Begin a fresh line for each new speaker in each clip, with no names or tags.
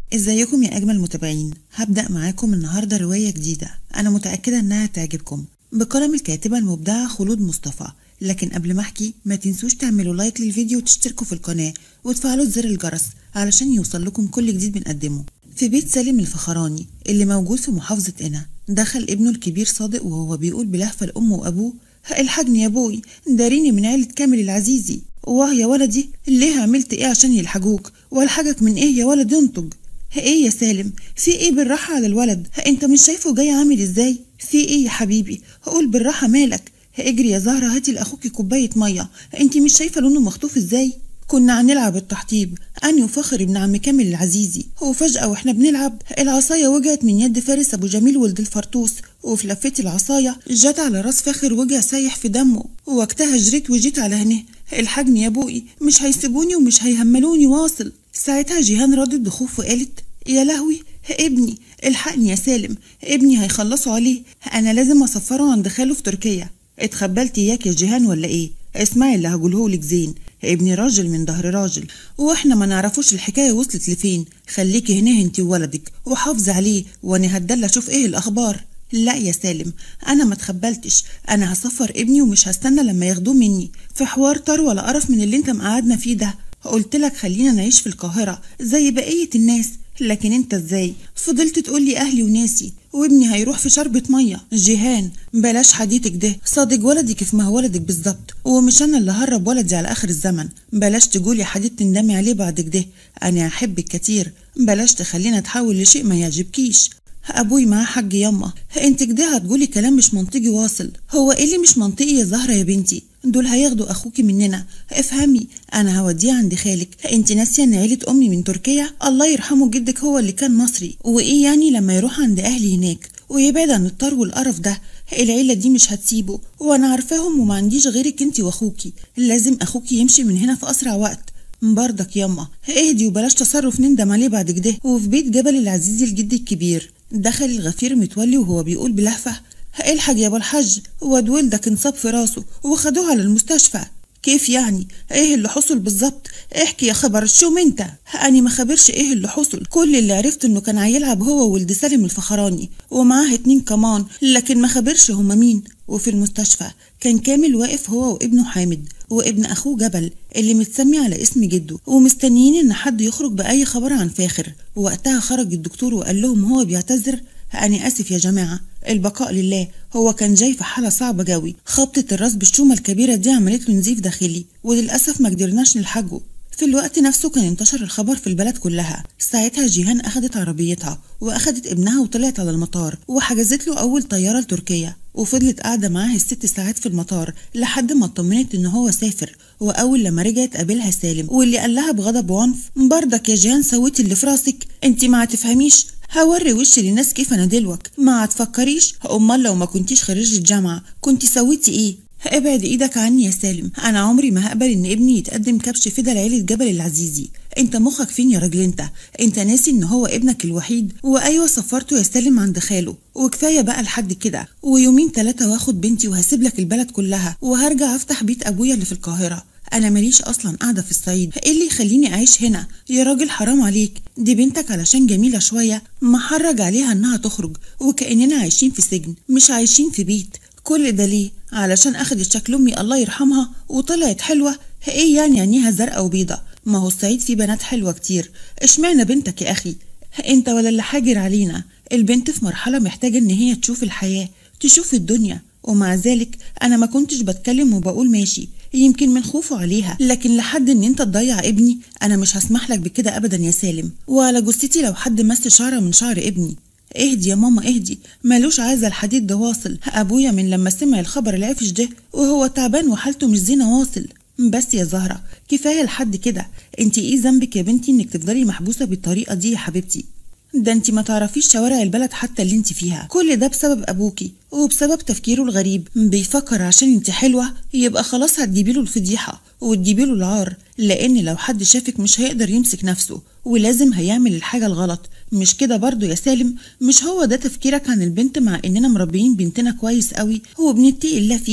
ازيكم يا اجمل متابعين هبدا معاكم النهارده روايه جديده انا متاكده انها تعجبكم بقلم الكاتبه المبدعه خلود مصطفى لكن قبل ما احكي ما تنسوش تعملوا لايك للفيديو وتشتركوا في القناه وتفعلوا زر الجرس علشان يوصل لكم كل جديد بنقدمه في بيت سالم الفخراني اللي موجود في محافظه قنا دخل ابنه الكبير صادق وهو بيقول بلهفه لامه وابوه الحجني يا بوي داريني من عيله كامل العزيزي واه يا ولدي ليه عملت ايه عشان يلحقوك والحاجك من ايه يا ولد انطق ايه يا سالم في ايه بالراحة على الولد انت مش شايفه جاي عامل ازاي في ايه يا حبيبي قول بالراحة مالك اجري يا زهرة هاتي لاخوكي كوباية مية انت مش شايفة لونه مخطوف ازاي كنا هنلعب التحطيب أني وفخر ابن عم كامل العزيزي هو فجأة واحنا بنلعب العصاية وجعت من يد فارس أبو جميل ولد الفرطوس وفي لفة العصاية جت على راس فاخر وجع سايح في دمه ووقتها جريت وجيت على هنا الحجني يا بوقي مش هيسيبوني ومش هيهملوني واصل ساعتها جيهان ردت بخوف وقالت يا لهوي ابني الحقني يا سالم ابني هيخلصوا عليه انا لازم اسفره عند خاله في تركيا اتخبلت اياك يا جيهان ولا ايه اسمعي اللي هقولهولك زين ابني راجل من ظهر راجل واحنا ما نعرفوش الحكايه وصلت لفين خليكي هنا انت وولدك وحافظي عليه وانا هتدلى اشوف ايه الاخبار لا يا سالم انا ما اتخبلتش انا هسفر ابني ومش هستنى لما ياخدوه مني في حوار طر ولا قرف من اللي انت مقعدنا فيه ده قلت لك خلينا نعيش في القاهره زي بقيه الناس لكن انت ازاي فضلت تقولي اهلي وناسي وابني هيروح في شربة مية جيهان بلاش حديتك ده صادق ولدك في ما هو ولدك بالظبط ومش انا اللي هرب ولدي على اخر الزمن بلاش تقولي حديت تندمي عليه بعد كده انا احبك كتير بلاش تخلينا تحول لشيء ما يعجبكيش ابوي معاه حج يما انت كده هتقولي كلام مش منطقي واصل هو ايه اللي مش منطقي يا زهره يا بنتي دول هياخدوا اخوكي مننا افهمي انا هوديه عند خالك انت ناسيه ان عيله امي من تركيا الله يرحمه جدك هو اللي كان مصري وايه يعني لما يروح عند اهلي هناك ويبعد عن الطر والقرف ده العيله دي مش هتسيبه وانا عارفاهم وما عنديش غيرك انت واخوكي لازم اخوكي يمشي من هنا في اسرع وقت برضك يما اهدي وبلاش تصرف نندم عليه بعد كده وفي بيت جبل العزيز الجد الكبير دخل الغفير متولي وهو بيقول بلهفة الحق يا ابو الحاج واد ولدك انصاب في راسه وخدوه على المستشفى كيف يعني ايه اللي حصل بالظبط احكي يا خبر شو انت اني ما خبرش ايه اللي حصل كل اللي عرفت انه كان هيلعب هو ولد سالم الفخراني ومعاه اتنين كمان لكن ما خبرش هما مين وفي المستشفى كان كامل واقف هو وابنه حامد وابن اخوه جبل اللي متسمي على اسم جده ومستنيين ان حد يخرج باي خبر عن فاخر وقتها خرج الدكتور وقال لهم هو بيعتذر أنا آسف يا جماعة البقاء لله هو كان جاي في حالة صعبة جوي خبطة الراس بالشومة الكبيرة دي عملت له نزيف داخلي وللأسف ما قدرناش نلحقه في الوقت نفسه كان انتشر الخبر في البلد كلها ساعتها جيهان أخدت عربيتها وأخدت ابنها وطلعت على المطار وحجزت له أول طيارة لتركيا وفضلت قاعدة معاه الست ساعات في المطار لحد ما اطمنت إن هو سافر وأول لما رجعت قابلها سالم واللي قال لها بغضب وعنف برضك يا جيهان سويتي اللي في راسك انت ما تفهميش هوري وشي للناس كيف انا دلوك ما تفكريش امال لو ما كنتيش خريجة جامعة كنتي سويتي ايه ابعد ايدك عني يا سالم انا عمري ما هقبل ان ابني يتقدم كبش فدا لعيلة جبل العزيزي انت مخك فين يا راجل انت انت ناسي ان هو ابنك الوحيد وايوه سفرته يا سالم عند خاله وكفايه بقى لحد كده ويومين ثلاثه واخد بنتي وهسيب لك البلد كلها وهرجع افتح بيت ابويا اللي في القاهره انا ماليش اصلا قاعده في الصعيد ايه اللي يخليني اعيش هنا يا راجل حرام عليك دي بنتك علشان جميله شويه محرج عليها انها تخرج وكاننا عايشين في سجن مش عايشين في بيت كل ده ليه علشان اخدت شكل امي الله يرحمها وطلعت حلوه ايه يعني عينيها زرقاء وبيضه ما هو الصعيد فيه بنات حلوه كتير اشمعنى بنتك يا اخي انت ولا اللي حاجر علينا البنت في مرحله محتاجه ان هي تشوف الحياه تشوف الدنيا ومع ذلك انا ما كنتش بتكلم وبقول ماشي يمكن من خوفه عليها لكن لحد ان انت تضيع ابني انا مش هسمح لك بكده ابدا يا سالم وعلى جثتي لو حد مس شعره من شعر ابني اهدي يا ماما اهدي مالوش عايزة الحديد ده واصل ابويا من لما سمع الخبر العفش ده وهو تعبان وحالته مش زينة واصل بس يا زهرة كفاية لحد كده انت ايه ذنبك يا بنتي انك تفضلي محبوسة بالطريقة دي يا حبيبتي ده انت ما تعرفيش شوارع البلد حتى اللي انت فيها كل ده بسبب ابوكي وبسبب تفكيره الغريب بيفكر عشان انت حلوة يبقى خلاص هتجيبيله الفضيحة وتجيبيله العار لان لو حد شافك مش هيقدر يمسك نفسه ولازم هيعمل الحاجة الغلط مش كده برضو يا سالم مش هو ده تفكيرك عن البنت مع اننا مربيين بنتنا كويس قوي وبنتقي الله فيها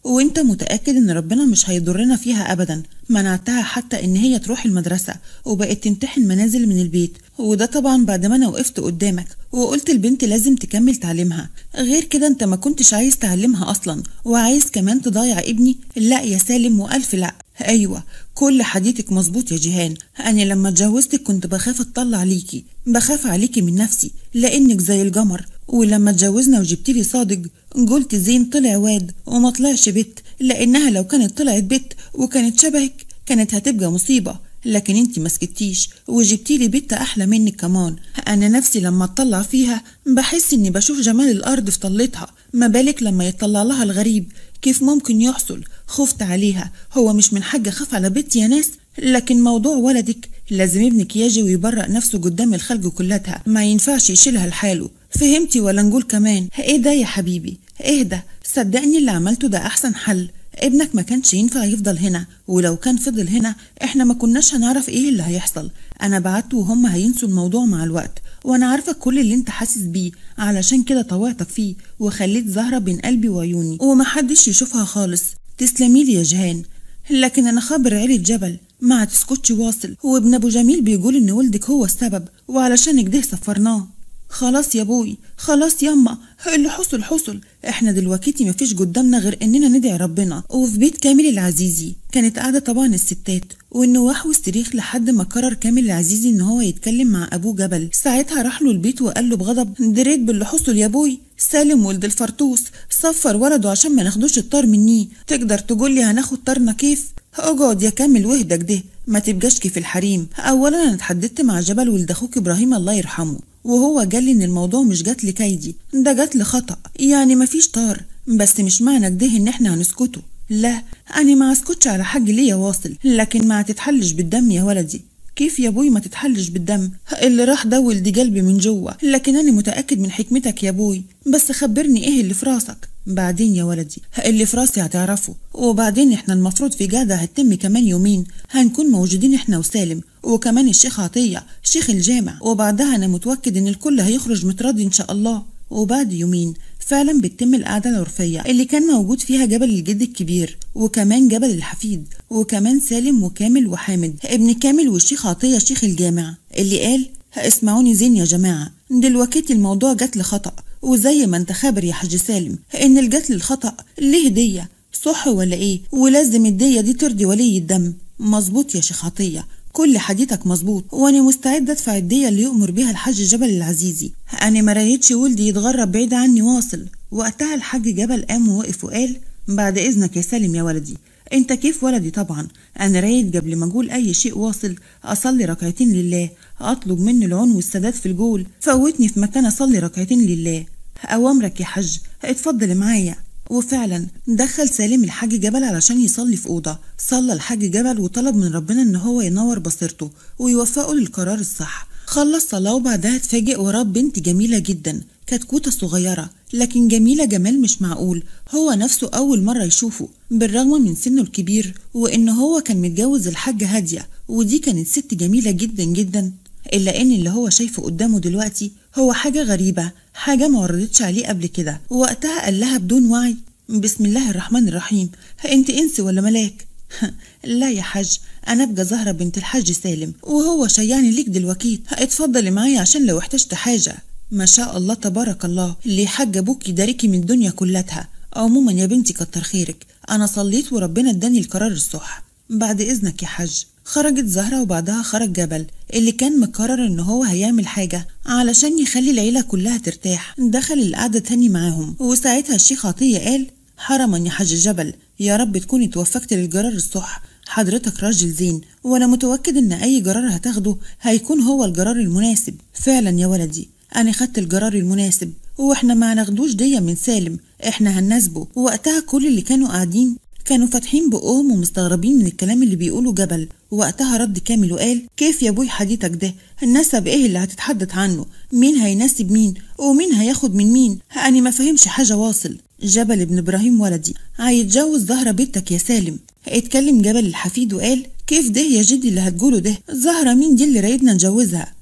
وانت متأكد ان ربنا مش هيضرنا فيها ابدا منعتها حتى ان هي تروح المدرسة وبقت تمتحن منازل من البيت وده طبعا بعد ما انا وقفت قدامك وقلت البنت لازم تكمل تعليمها غير كده انت ما كنتش عايز تعلمها اصلا وعايز كمان تضيع ابني لا يا سالم والف لا ايوه كل حديثك مظبوط يا جيهان انا لما اتجوزتك كنت بخاف اطلع عليكي بخاف عليكي من نفسي لانك زي الجمر ولما اتجوزنا وجبتلي صادق قلت زين طلع واد وما طلعش بت لانها لو كانت طلعت بت وكانت شبهك كانت هتبقى مصيبه لكن انت ما سكتيش وجبتيلي بنت احلى منك كمان انا نفسي لما اطلع فيها بحس اني بشوف جمال الارض في طلتها ما بالك لما يطلع لها الغريب كيف ممكن يحصل خفت عليها هو مش من حاجة خاف على بنتي يا ناس لكن موضوع ولدك لازم ابنك يجي ويبرأ نفسه قدام الخلق كلها ما ينفعش يشيلها لحاله فهمتي ولا نقول كمان ايه ده يا حبيبي ايه ده صدقني اللي عملته ده احسن حل ابنك ما كانش ينفع يفضل هنا ولو كان فضل هنا احنا ما كناش هنعرف ايه اللي هيحصل انا بعت وهم هينسوا الموضوع مع الوقت وانا عارفه كل اللي انت حاسس بيه علشان كده طوعتك فيه وخليت زهره بين قلبي وعيوني ومحدش يشوفها خالص تسلمي لي يا جهان لكن انا خابر عيلة جبل ما تسكتش واصل وابن ابو جميل بيقول ان ولدك هو السبب وعلشان كده سفرناه خلاص يا بوي خلاص يما اللي حصل حصل احنا دلوقتي مفيش قدامنا غير اننا ندعي ربنا وفي بيت كامل العزيزي كانت قاعده طبعا الستات والنواح والصريخ لحد ما قرر كامل العزيزي ان هو يتكلم مع ابوه جبل ساعتها راح له البيت وقال له بغضب دريت باللي حصل يا بوي سالم ولد الفرطوس صفر ولده عشان ما ناخدوش الطار منيه تقدر تقول لي هناخد طارنا كيف اقعد يا كامل واهدى كده ما تبقاش كيف الحريم اولا انا اتحددت مع جبل ولد اخوك ابراهيم الله يرحمه وهو قال لي ان الموضوع مش جات لي كيدي ده جات لي خطا يعني مفيش طار بس مش معنى كده ان احنا هنسكته لا انا ما اسكتش على حاج ليا واصل لكن ما تتحلش بالدم يا ولدي كيف يا ابوي ما تتحلش بالدم اللي راح ده ولدي قلبي من جوه لكن انا متاكد من حكمتك يا ابوي بس خبرني ايه اللي في راسك بعدين يا ولدي اللي في راسي هتعرفه وبعدين احنا المفروض في قاعدة هتتم كمان يومين هنكون موجودين احنا وسالم وكمان الشيخ عطية شيخ الجامع وبعدها انا متوكد ان الكل هيخرج متراضي ان شاء الله وبعد يومين فعلا بتتم القعدة العرفية اللي كان موجود فيها جبل الجد الكبير وكمان جبل الحفيد وكمان سالم وكامل وحامد ابن كامل والشيخ عطية شيخ الجامع اللي قال اسمعوني زين يا جماعة دلوقتي الموضوع جات لخطأ وزي ما انت خابر يا حاج سالم ان الجات للخطأ ليه هدية صح ولا ايه ولازم الدية دي ترضي ولي الدم مظبوط يا شيخ عطية كل حديثك مظبوط وانا مستعد ادفع الدية اللي يؤمر بيها الحاج جبل العزيزي انا ما رايتش ولدي يتغرب بعيد عني واصل وقتها الحاج جبل قام ووقف وقال بعد اذنك يا سالم يا ولدي انت كيف ولدي طبعا انا رايد قبل ما اقول اي شيء واصل اصلي ركعتين لله اطلب مني العون والسداد في الجول فوتني في مكان اصلي ركعتين لله اوامرك يا حج اتفضل معايا وفعلا دخل سالم الحاج جبل علشان يصلي في أوضة صلى الحاج جبل وطلب من ربنا إن هو ينور بصيرته ويوفقه للقرار الصح خلص صلاة وبعدها اتفاجئ وراه بنت جميلة جدا كتكوتة صغيرة لكن جميلة جمال مش معقول هو نفسه أول مرة يشوفه بالرغم من سنه الكبير وإن هو كان متجوز الحاجة هادية ودي كانت ست جميلة جدا جدا إلا إن اللي هو شايفه قدامه دلوقتي هو حاجة غريبة حاجة ما وردتش عليه قبل كده وقتها قال لها بدون وعي بسم الله الرحمن الرحيم انت انس ولا ملاك لا يا حاج انا ابقى زهرة بنت الحاج سالم وهو شيعني ليك دلوقتي اتفضلي معايا عشان لو احتجت حاجة ما شاء الله تبارك الله اللي حاج ابوك يداركي من الدنيا كلها عموما يا بنتي كتر خيرك انا صليت وربنا اداني القرار الصح بعد اذنك يا حاج خرجت زهرة وبعدها خرج جبل اللي كان مقرر ان هو هيعمل حاجة علشان يخلي العيلة كلها ترتاح دخل القعدة تاني معاهم وساعتها الشيخ عطية قال حرما يا حاج جبل يا رب تكوني توفقت للقرار الصح حضرتك راجل زين وانا متوكد ان اي قرار هتاخده هيكون هو القرار المناسب فعلا يا ولدي انا خدت القرار المناسب واحنا ما ناخدوش دية من سالم احنا هنناسبه وقتها كل اللي كانوا قاعدين كانوا فاتحين بقهم ومستغربين من الكلام اللي بيقوله جبل وقتها رد كامل وقال كيف يا ابوي حديثك ده النسب ايه اللي هتتحدث عنه مين هيناسب مين ومين هياخد من مين انا ما فهمش حاجه واصل جبل ابن ابراهيم ولدي هيتجوز زهرة بنتك يا سالم اتكلم جبل الحفيد وقال كيف ده يا جدي اللي هتقوله ده زهرة مين دي اللي رايدنا نجوزها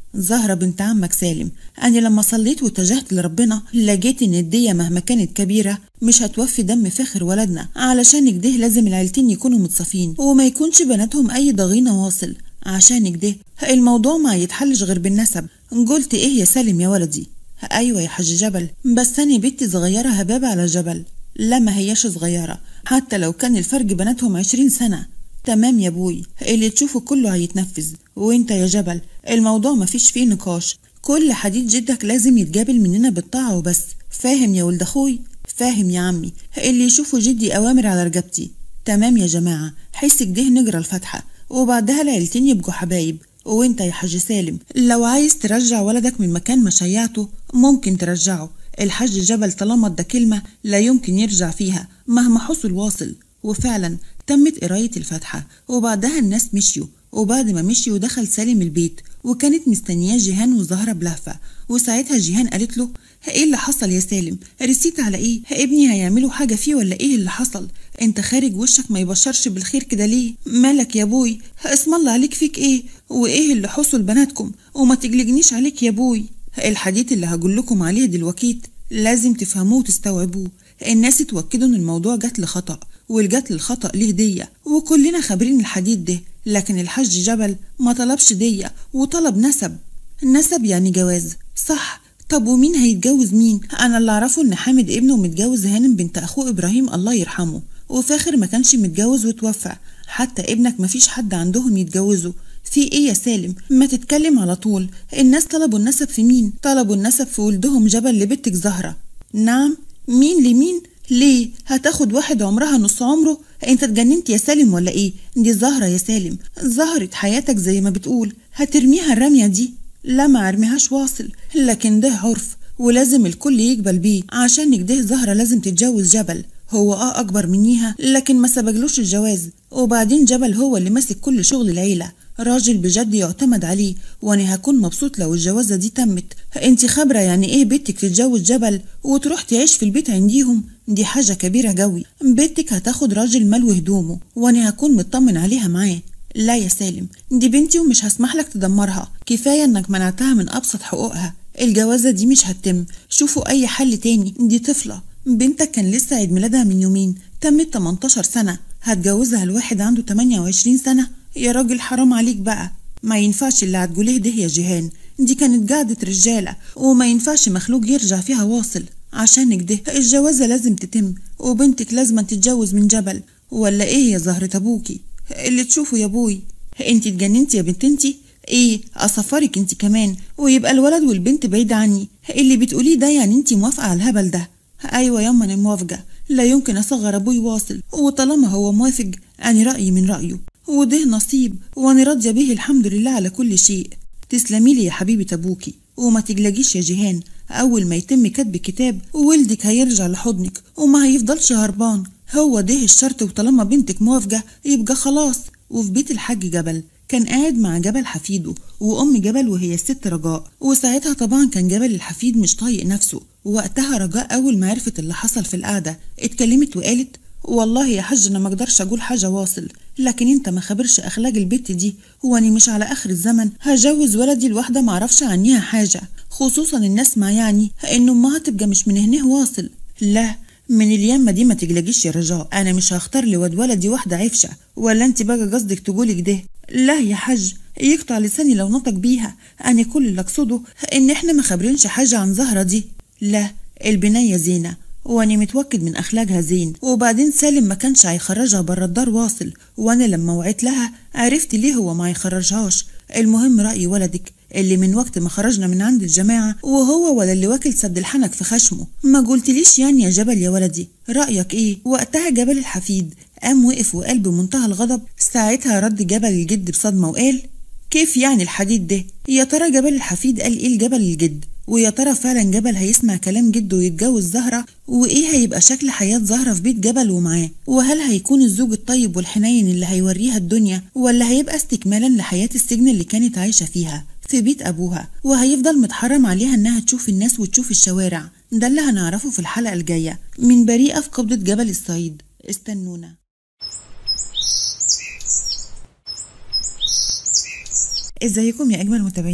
زهرة بنت عمك سالم أنا لما صليت واتجهت لربنا لقيت إن الدية مهما كانت كبيرة مش هتوفي دم فخر ولدنا علشان كده لازم العيلتين يكونوا متصافين وما يكونش بناتهم أي ضغينة واصل عشان كده الموضوع ما يتحلش غير بالنسب قلت إيه يا سالم يا ولدي أيوة يا حاج جبل بس أنا بنتي صغيرة هبابة على جبل لا ما هياش صغيرة حتى لو كان الفرق بيناتهم عشرين سنة تمام يا بوي اللي تشوفه كله هيتنفذ وانت يا جبل الموضوع مفيش فيه نقاش كل حديد جدك لازم يتجابل مننا بالطاعة وبس فاهم يا ولد اخوي فاهم يا عمي اللي يشوفه جدي اوامر على رقبتي تمام يا جماعة حس كده نجرى الفاتحة وبعدها العيلتين يبقوا حبايب وانت يا حاج سالم لو عايز ترجع ولدك من مكان ما شيعته ممكن ترجعه الحاج جبل طالما ادى كلمة لا يمكن يرجع فيها مهما حصل واصل وفعلا تمت قراية الفاتحة وبعدها الناس مشيوا وبعد ما مشيوا دخل سالم البيت وكانت مستنياه جيهان وزهرة بلهفة وساعتها جيهان قالت له ايه اللي حصل يا سالم رسيت على ايه ابني هيعملوا حاجة فيه ولا ايه اللي حصل انت خارج وشك ما يبشرش بالخير كده ليه مالك يا بوي اسم الله عليك فيك ايه وايه اللي حصل بناتكم وما تجلجنيش عليك يا بوي الحديث اللي هقول لكم عليه دلوقتي لازم تفهموه وتستوعبوه الناس اتوكدوا ان الموضوع جات لخطأ والجات للخطأ ليه دية وكلنا خابرين الحديد ده لكن الحاج جبل ما طلبش دية وطلب نسب نسب يعني جواز صح طب ومين هيتجوز مين انا اللي اعرفه ان حامد ابنه متجوز هانم بنت اخوه ابراهيم الله يرحمه وفاخر ما كانش متجوز وتوفى حتى ابنك مفيش حد عندهم يتجوزه في ايه يا سالم ما تتكلم على طول الناس طلبوا النسب في مين طلبوا النسب في ولدهم جبل لبنتك زهرة نعم مين لمين ليه هتاخد واحد عمرها نص عمره انت اتجننت يا سالم ولا ايه دي زهرة يا سالم زهرة حياتك زي ما بتقول هترميها الرمية دي لا ما ارميهاش واصل لكن ده عرف ولازم الكل يقبل بيه عشان كده زهرة لازم تتجوز جبل هو اه اكبر منيها لكن ما سبقلوش الجواز وبعدين جبل هو اللي ماسك كل شغل العيلة راجل بجد يعتمد عليه وانا هكون مبسوط لو الجوازة دي تمت انت خبرة يعني ايه بنتك تتجوز جبل وتروح تعيش في البيت عنديهم دي حاجة كبيرة جوي بنتك هتاخد راجل ملو هدومه وانا هكون مطمن عليها معاه لا يا سالم دي بنتي ومش هسمح لك تدمرها كفاية انك منعتها من ابسط حقوقها الجوازة دي مش هتتم شوفوا اي حل تاني دي طفلة بنتك كان لسه عيد ميلادها من يومين تمت 18 سنة هتجوزها الواحد عنده 28 سنة يا راجل حرام عليك بقى ما ينفعش اللي هتقوليه ده يا جيهان دي كانت قعدة رجالة وما ينفعش مخلوق يرجع فيها واصل عشان كده الجوازة لازم تتم وبنتك لازم تتجوز من جبل ولا ايه يا زهرة ابوكي اللي تشوفه يا ابوي انت اتجننتي يا بنت انتي ايه اصفرك انت كمان ويبقى الولد والبنت بعيد عني اللي بتقوليه ده يعني انت موافقة على الهبل ده ايوه ياما انا موافقة لا يمكن اصغر ابوي واصل وطالما هو موافق انا رأيي من رأيه وده نصيب وانا راضية به الحمد لله على كل شيء تسلمي لي يا حبيبة ابوكي وما تجلجيش يا جيهان اول ما يتم كتب كتاب ولدك هيرجع لحضنك وما هيفضلش هربان هو ده الشرط وطالما بنتك موافقة يبقى خلاص وفي بيت الحاج جبل كان قاعد مع جبل حفيده وأم جبل وهي الست رجاء وساعتها طبعا كان جبل الحفيد مش طايق نفسه وقتها رجاء أول ما عرفت اللي حصل في القعدة اتكلمت وقالت والله يا حاج انا ما اقدرش اقول حاجه واصل لكن انت ما خبرش اخلاق البت دي واني مش على اخر الزمن هجوز ولدي لواحده ما اعرفش عنيها حاجه خصوصا الناس ما يعني ان امها تبقى مش من هنا واصل لا من اليمة دي ما تجلجيش يا رجاء انا مش هختار لواد ولدي واحده عفشه ولا انت بقى قصدك تقولي كده لا يا حاج يقطع لساني لو نطق بيها انا كل اللي اقصده ان احنا ما خبرينش حاجه عن زهره دي لا البنيه زينه واني متوكد من اخلاقها زين وبعدين سالم ما كانش هيخرجها بره الدار واصل وانا لما وعيت لها عرفت ليه هو ما يخرجهاش المهم راي ولدك اللي من وقت ما خرجنا من عند الجماعة وهو ولا اللي واكل سد الحنك في خشمه ما قلتليش يعني يا جبل يا ولدي رأيك ايه وقتها جبل الحفيد قام وقف وقال بمنتهى الغضب ساعتها رد جبل الجد بصدمة وقال كيف يعني الحديد ده يا ترى جبل الحفيد قال ايه لجبل الجد ويا ترى فعلا جبل هيسمع كلام جده ويتجوز زهرة وايه هيبقى شكل حياة زهرة في بيت جبل ومعاه وهل هيكون الزوج الطيب والحنين اللي هيوريها الدنيا ولا هيبقى استكمالا لحياة السجن اللي كانت عايشة فيها في بيت أبوها وهيفضل متحرم عليها إنها تشوف الناس وتشوف الشوارع ده اللي هنعرفه في الحلقة الجاية من بريئة في قبضة جبل الصعيد استنونا ازيكم يا اجمل متابعين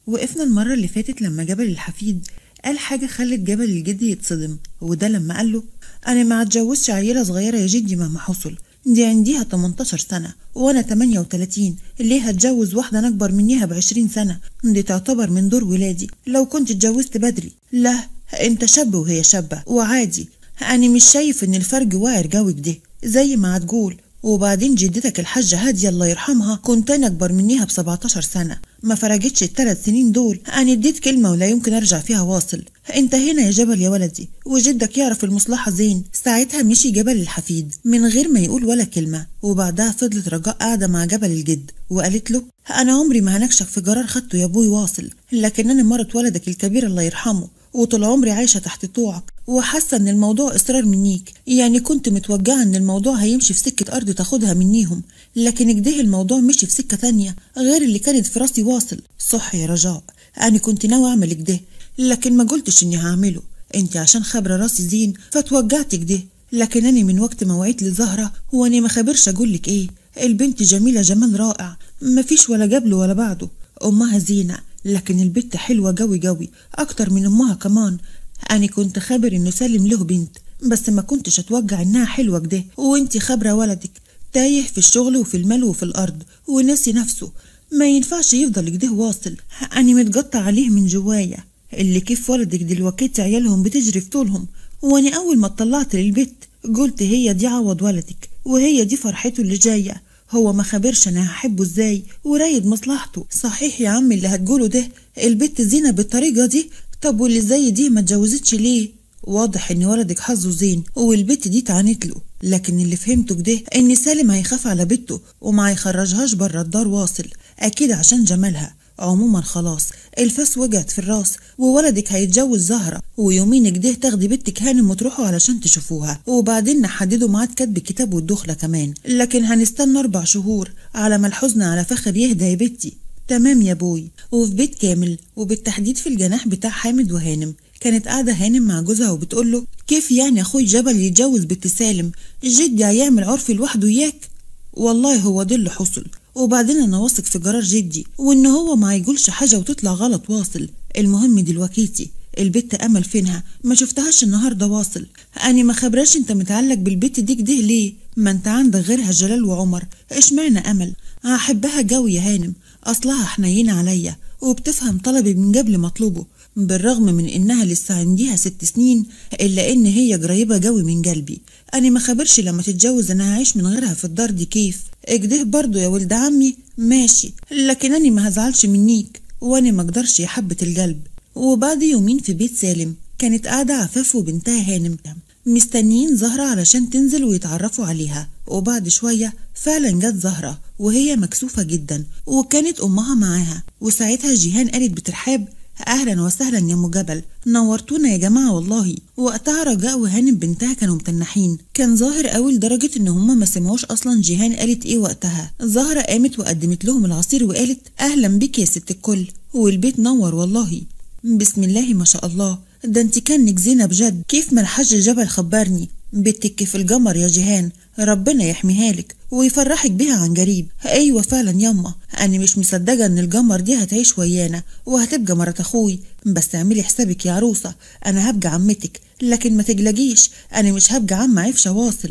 وقفنا المرة اللي فاتت لما جبل الحفيد قال حاجة خلت جبل الجد يتصدم وده لما قال له أنا ما اتجوزش عيلة صغيرة يا جدي مهما حصل دي عنديها 18 سنة وأنا 38 ليه هتجوز واحدة أنا أكبر منيها ب 20 سنة دي تعتبر من دور ولادي لو كنت اتجوزت بدري لا أنت شاب وهي شابة وعادي أنا مش شايف إن الفرق واعر جوك ده زي ما هتقول وبعدين جدتك الحاجة هادية الله يرحمها كنت أنا أكبر منيها ب 17 سنة ما فرجتش الثلاث سنين دول أنا اديت كلمة ولا يمكن أرجع فيها واصل أنت هنا يا جبل يا ولدي وجدك يعرف المصلحة زين ساعتها مشي جبل الحفيد من غير ما يقول ولا كلمة وبعدها فضلت رجاء قاعدة مع جبل الجد وقالت له أنا عمري ما هنكشف في قرار خدته يا أبوي واصل لكن أنا مرت ولدك الكبير الله يرحمه وطول عمري عايشة تحت طوعك وحاسة إن الموضوع إصرار منيك يعني كنت متوجعة إن الموضوع هيمشي في سكة أرض تاخدها منيهم لكن كده الموضوع مشي في سكة تانية غير اللي كانت في راسي واصل صح يا رجاء أنا كنت ناوي أعمل كده لكن ما قلتش إني هعمله أنت عشان خبرة راسي زين فتوجعت كده لكن أنا من وقت ما وعيت لزهرة وأنا ما خبرش أقولك إيه البنت جميلة جمال رائع مفيش ولا قبله ولا بعده أمها زينة لكن البت حلوة جوي جوي أكتر من أمها كمان أنا كنت خابر إنه سالم له بنت بس ما كنتش أتوجع إنها حلوة كده وإنتي خابرة ولدك تايه في الشغل وفي المال وفي الأرض وناسي نفسه ما ينفعش يفضل كده واصل أنا متقطع عليه من جوايا اللي كيف ولدك دلوقتي عيالهم بتجري في طولهم وأنا أول ما اطلعت للبت قلت هي دي عوض ولدك وهي دي فرحته اللي جايه هو ما خبرش انا هحبه ازاي ورايد مصلحته صحيح يا عم اللي هتقوله ده البت زينة بالطريقة دي طب واللي زي دي ما اتجوزتش ليه واضح ان ولدك حظه زين والبت دي تعانت له لكن اللي فهمته كده ان سالم هيخاف على بنته وما هيخرجهاش بره الدار واصل اكيد عشان جمالها عموما خلاص الفاس وجعت في الراس وولدك هيتجوز زهرة ويومين كده تاخدي بنتك هانم وتروحوا علشان تشوفوها وبعدين نحددوا ميعاد كتب الكتاب والدخلة كمان لكن هنستنى أربع شهور على ما الحزن على فخر يهدى يا بنتي تمام يا بوي وفي بيت كامل وبالتحديد في الجناح بتاع حامد وهانم كانت قاعدة هانم مع جوزها وبتقول له كيف يعني أخوي جبل يتجوز بنت سالم جدي هيعمل عرفي لوحده إياك والله هو ده اللي حصل وبعدين انا واثق في قرار جدي وان هو ما يقولش حاجه وتطلع غلط واصل المهم دلوقتي البت امل فينها ما شفتهاش النهارده واصل انا ما خبراش انت متعلق بالبت دي كده ليه ما انت عندك غيرها جلال وعمر اشمعنى امل هحبها جوي يا هانم اصلها حنينه عليا وبتفهم طلبي من قبل ما اطلبه بالرغم من انها لسه عنديها ست سنين الا ان هي قريبه جوي من قلبي انا ما خبرش لما تتجوز انا هعيش من غيرها في الدار دي كيف اكده برضو يا ولد عمي ماشي لكن انا ما هزعلش منيك وانا ما اقدرش يا حبة القلب وبعد يومين في بيت سالم كانت قاعدة عفاف وبنتها هانم مستنيين زهرة علشان تنزل ويتعرفوا عليها وبعد شوية فعلا جت زهرة وهي مكسوفة جدا وكانت أمها معاها وساعتها جيهان قالت بترحاب اهلا وسهلا يا ام جبل نورتونا يا جماعه والله وقتها رجاء وهانم بنتها كانوا متنحين كان ظاهر قوي لدرجه ان هما ما سمعوش اصلا جيهان قالت ايه وقتها زهره قامت وقدمت لهم العصير وقالت اهلا بك يا ست الكل والبيت نور والله بسم الله ما شاء الله ده انت كانك زينه بجد كيف ما الحاج جبل خبرني بتك في الجمر يا جيهان ربنا يحميها لك ويفرحك بيها عن قريب ايوه فعلا يما انا مش مصدقه ان الجمر دي هتعيش ويانا وهتبقى مرات اخوي بس اعملي حسابك يا عروسه انا هبقى عمتك لكن ما تقلقيش انا مش هبقى عم عفشه واصل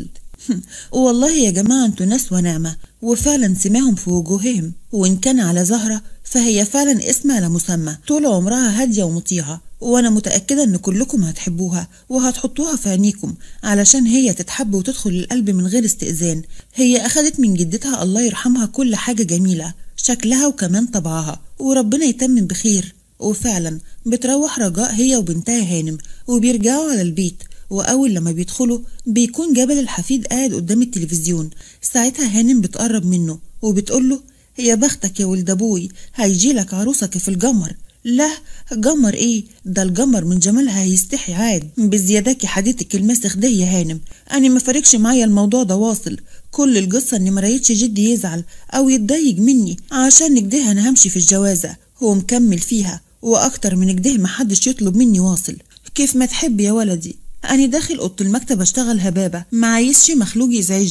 والله يا جماعه انتوا ناس ونعمه وفعلا سماهم في وجوههم وان كان على زهره فهي فعلا اسمها لمسمى طول عمرها هاديه ومطيعه وانا متاكده ان كلكم هتحبوها وهتحطوها في عينيكم علشان هي تتحب وتدخل القلب من غير استئذان هي اخدت من جدتها الله يرحمها كل حاجه جميله شكلها وكمان طبعها وربنا يتمم بخير وفعلا بتروح رجاء هي وبنتها هانم وبيرجعوا على البيت وأول لما بيدخلوا بيكون جبل الحفيد قاعد قدام التلفزيون ساعتها هانم بتقرب منه وبتقول له يا بختك يا ولد أبوي هيجيلك عروسك في الجمر لا جمر ايه ده الجمر من جمالها هيستحي عاد بزياداكي حديتك المسخ ده يا هانم انا ما فارقش معايا الموضوع ده واصل كل القصه اني مريتش جدي يزعل او يتضايق مني عشان كده انا همشي في الجوازه هو مكمل فيها واكتر من كده محدش يطلب مني واصل كيف ما تحب يا ولدي أنا داخل أوضة المكتب أشتغل هبابة ما عايزش مخلوق يزعجني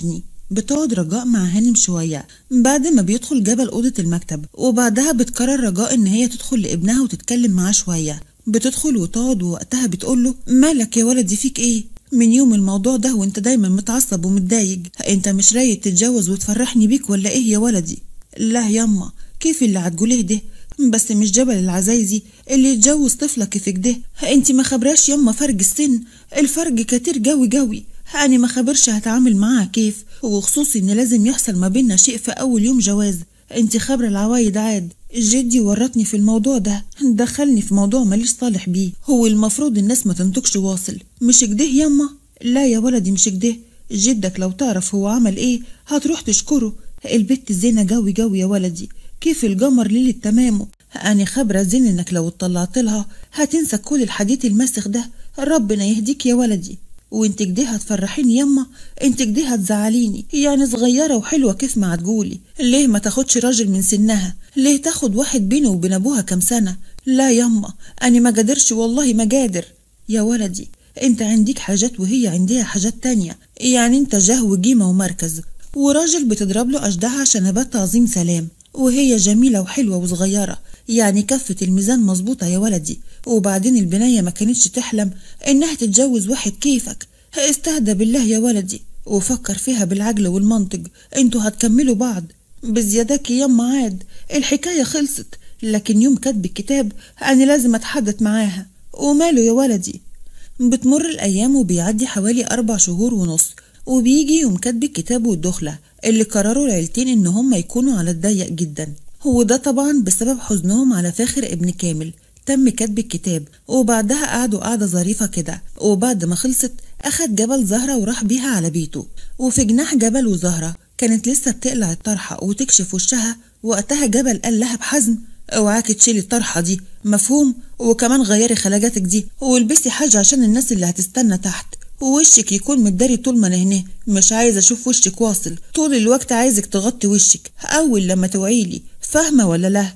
بتقعد رجاء مع هانم شوية بعد ما بيدخل جبل أوضة المكتب وبعدها بتقرر رجاء إن هي تدخل لابنها وتتكلم معاه شوية بتدخل وتقعد ووقتها بتقوله مالك يا ولدي فيك إيه من يوم الموضوع ده وانت دايما متعصب ومتضايق انت مش رايد تتجوز وتفرحني بيك ولا ايه يا ولدي لا ياما كيف اللي هتقوليه ده بس مش جبل العزايزي اللي يتجوز طفلك في كده انت ما خبراش ياما فرق السن الفرق كتير جوي جوي أنا ما خبرش هتعامل معاها كيف وخصوصي إن لازم يحصل ما بيننا شيء في أول يوم جواز انت خبرة العوايد عاد جدي ورطني في الموضوع ده دخلني في موضوع ماليش صالح بيه هو المفروض الناس ما تنتجش واصل مش كده ياما لا يا ولدي مش كده جدك لو تعرف هو عمل ايه هتروح تشكره البت زينة جوي جوي يا ولدي كيف القمر ليلة تمامه أنا خبرة زين إنك لو اطلعت لها هتنسى كل الحديث المسخ ده ربنا يهديك يا ولدي وانت كده هتفرحيني يما انت كده هتزعليني يعني صغيرة وحلوة كيف ما هتقولي ليه ما تاخدش راجل من سنها ليه تاخد واحد بينه وبين ابوها كام سنة لا يما انا ما قادرش والله ما قادر يا ولدي انت عندك حاجات وهي عندها حاجات تانية يعني انت جاه وجيمة ومركز وراجل بتضرب له أجدعها شنبات تعظيم سلام وهي جميلة وحلوة وصغيرة يعني كفة الميزان مظبوطة يا ولدي وبعدين البناية ما كانتش تحلم إنها تتجوز واحد كيفك استهدى بالله يا ولدي وفكر فيها بالعقل والمنطق انتوا هتكملوا بعض بزيادك يما عاد الحكاية خلصت لكن يوم كتب الكتاب أنا لازم أتحدث معاها وماله يا ولدي بتمر الأيام وبيعدي حوالي أربع شهور ونص وبيجي يوم كتب الكتاب والدخلة اللي قرروا العيلتين إن هم يكونوا على الضيق جدا وده طبعا بسبب حزنهم على فاخر ابن كامل تم كتب الكتاب وبعدها قعدوا قعدة ظريفة كده وبعد ما خلصت أخد جبل زهرة وراح بيها على بيته وفي جناح جبل وزهرة كانت لسه بتقلع الطرحة وتكشف وشها وقتها جبل قال لها بحزم اوعاكي تشيلي الطرحة دي مفهوم وكمان غيري خلاجاتك دي والبسي حاجة عشان الناس اللي هتستنى تحت ووشك يكون متداري طول ما انا هنا مش عايزه اشوف وشك واصل طول الوقت عايزك تغطي وشك اول لما توعيلي فاهمه ولا لا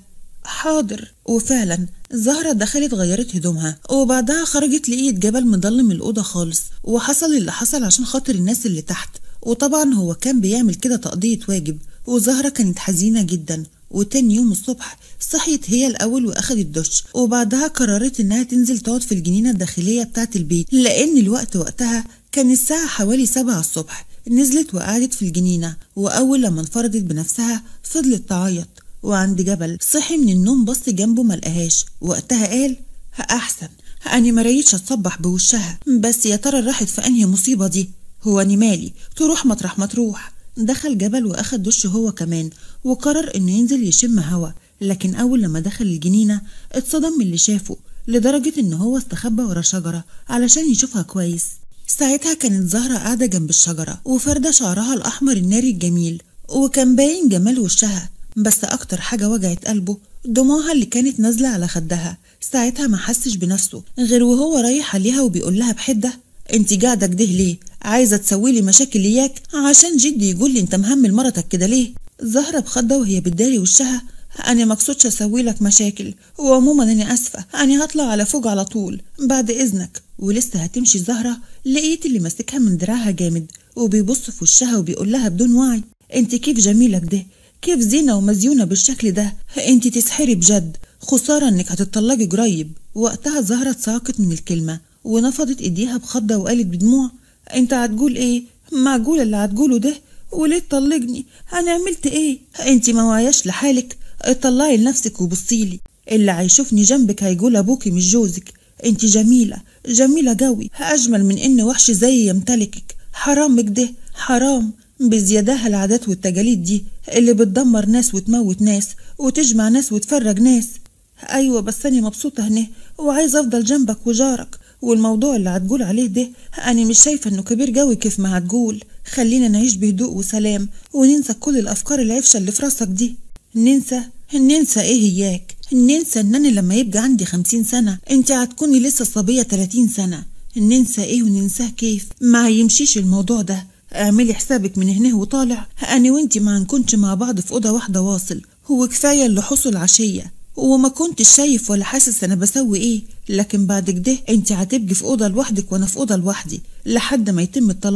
حاضر وفعلا زهرة دخلت غيرت هدومها وبعدها خرجت لقيت جبل مضلم الأوضة خالص وحصل اللي حصل عشان خاطر الناس اللي تحت وطبعا هو كان بيعمل كده تقضية واجب وزهرة كانت حزينة جدا وتاني يوم الصبح صحيت هي الأول وأخدت دش وبعدها قررت إنها تنزل تقعد في الجنينة الداخلية بتاعة البيت لأن الوقت وقتها كان الساعة حوالي سبعة الصبح نزلت وقعدت في الجنينة وأول لما انفردت بنفسها فضلت تعيط وعند جبل صحي من النوم بص جنبه ملقاهاش وقتها قال أحسن أنا مريتش أتصبح بوشها بس يا ترى راحت في أنهي مصيبة دي هو أني مالي تروح مطرح ما تروح دخل جبل وأخد دش هو كمان وقرر إنه ينزل يشم هوا لكن أول لما دخل الجنينة اتصدم من اللي شافه لدرجة إن هو استخبى ورا شجرة علشان يشوفها كويس ساعتها كانت زهرة قاعدة جنب الشجرة وفردة شعرها الأحمر الناري الجميل وكان باين جمال وشها بس أكتر حاجة وجعت قلبه دموعها اللي كانت نازلة على خدها ساعتها ما حسش بنفسه غير وهو رايح عليها وبيقول لها بحدة انت قاعدة كده ليه عايزة تسوي لي مشاكل اياك عشان جدي يقول لي انت مهمل مرتك كده ليه زهرة بخضة وهي بتداري وشها أنا مقصودش أسوي لك مشاكل وعموما أنا آسفة أنا هطلع على فوق على طول بعد إذنك ولسه هتمشي زهرة لقيت اللي ماسكها من دراعها جامد وبيبص في وشها وبيقول لها بدون وعي انت كيف جميلة كده كيف زينة ومزيونة بالشكل ده انت تسحري بجد خسارة انك هتطلقي قريب وقتها زهرة اتساقت من الكلمة ونفضت ايديها بخضة وقالت بدموع انت هتقول ايه معقول اللي هتقوله ده وليه تطلقني انا عملت ايه انت ما واعياش لحالك اطلعي لنفسك وبصيلي اللي هيشوفني جنبك هيقول ابوكي مش جوزك انت جميلة جميلة قوي اجمل من ان وحش زي يمتلكك حرام كده حرام بزيادها العادات والتجاليد دي اللي بتدمر ناس وتموت ناس وتجمع ناس وتفرج ناس ايوه بس انا مبسوطه هنا وعايزه افضل جنبك وجارك والموضوع اللي هتقول عليه ده انا مش شايفه انه كبير قوي كيف ما هتقول خلينا نعيش بهدوء وسلام وننسى كل الافكار العفشه اللي في راسك دي ننسى ننسى ايه اياك ننسى ان انا لما يبقى عندي خمسين سنه انت هتكوني لسه صبيه تلاتين سنه ننسى ايه وننساه كيف ما يمشيش الموضوع ده اعملي حسابك من هنا وطالع انا وانتي ما نكونش مع بعض في اوضه واحده واصل هو كفايه اللي حصل عشيه وما كنتش شايف ولا حاسس انا بسوي ايه لكن بعد كده انت هتبقي في اوضه لوحدك وانا في اوضه لوحدي لحد ما يتم الطلاق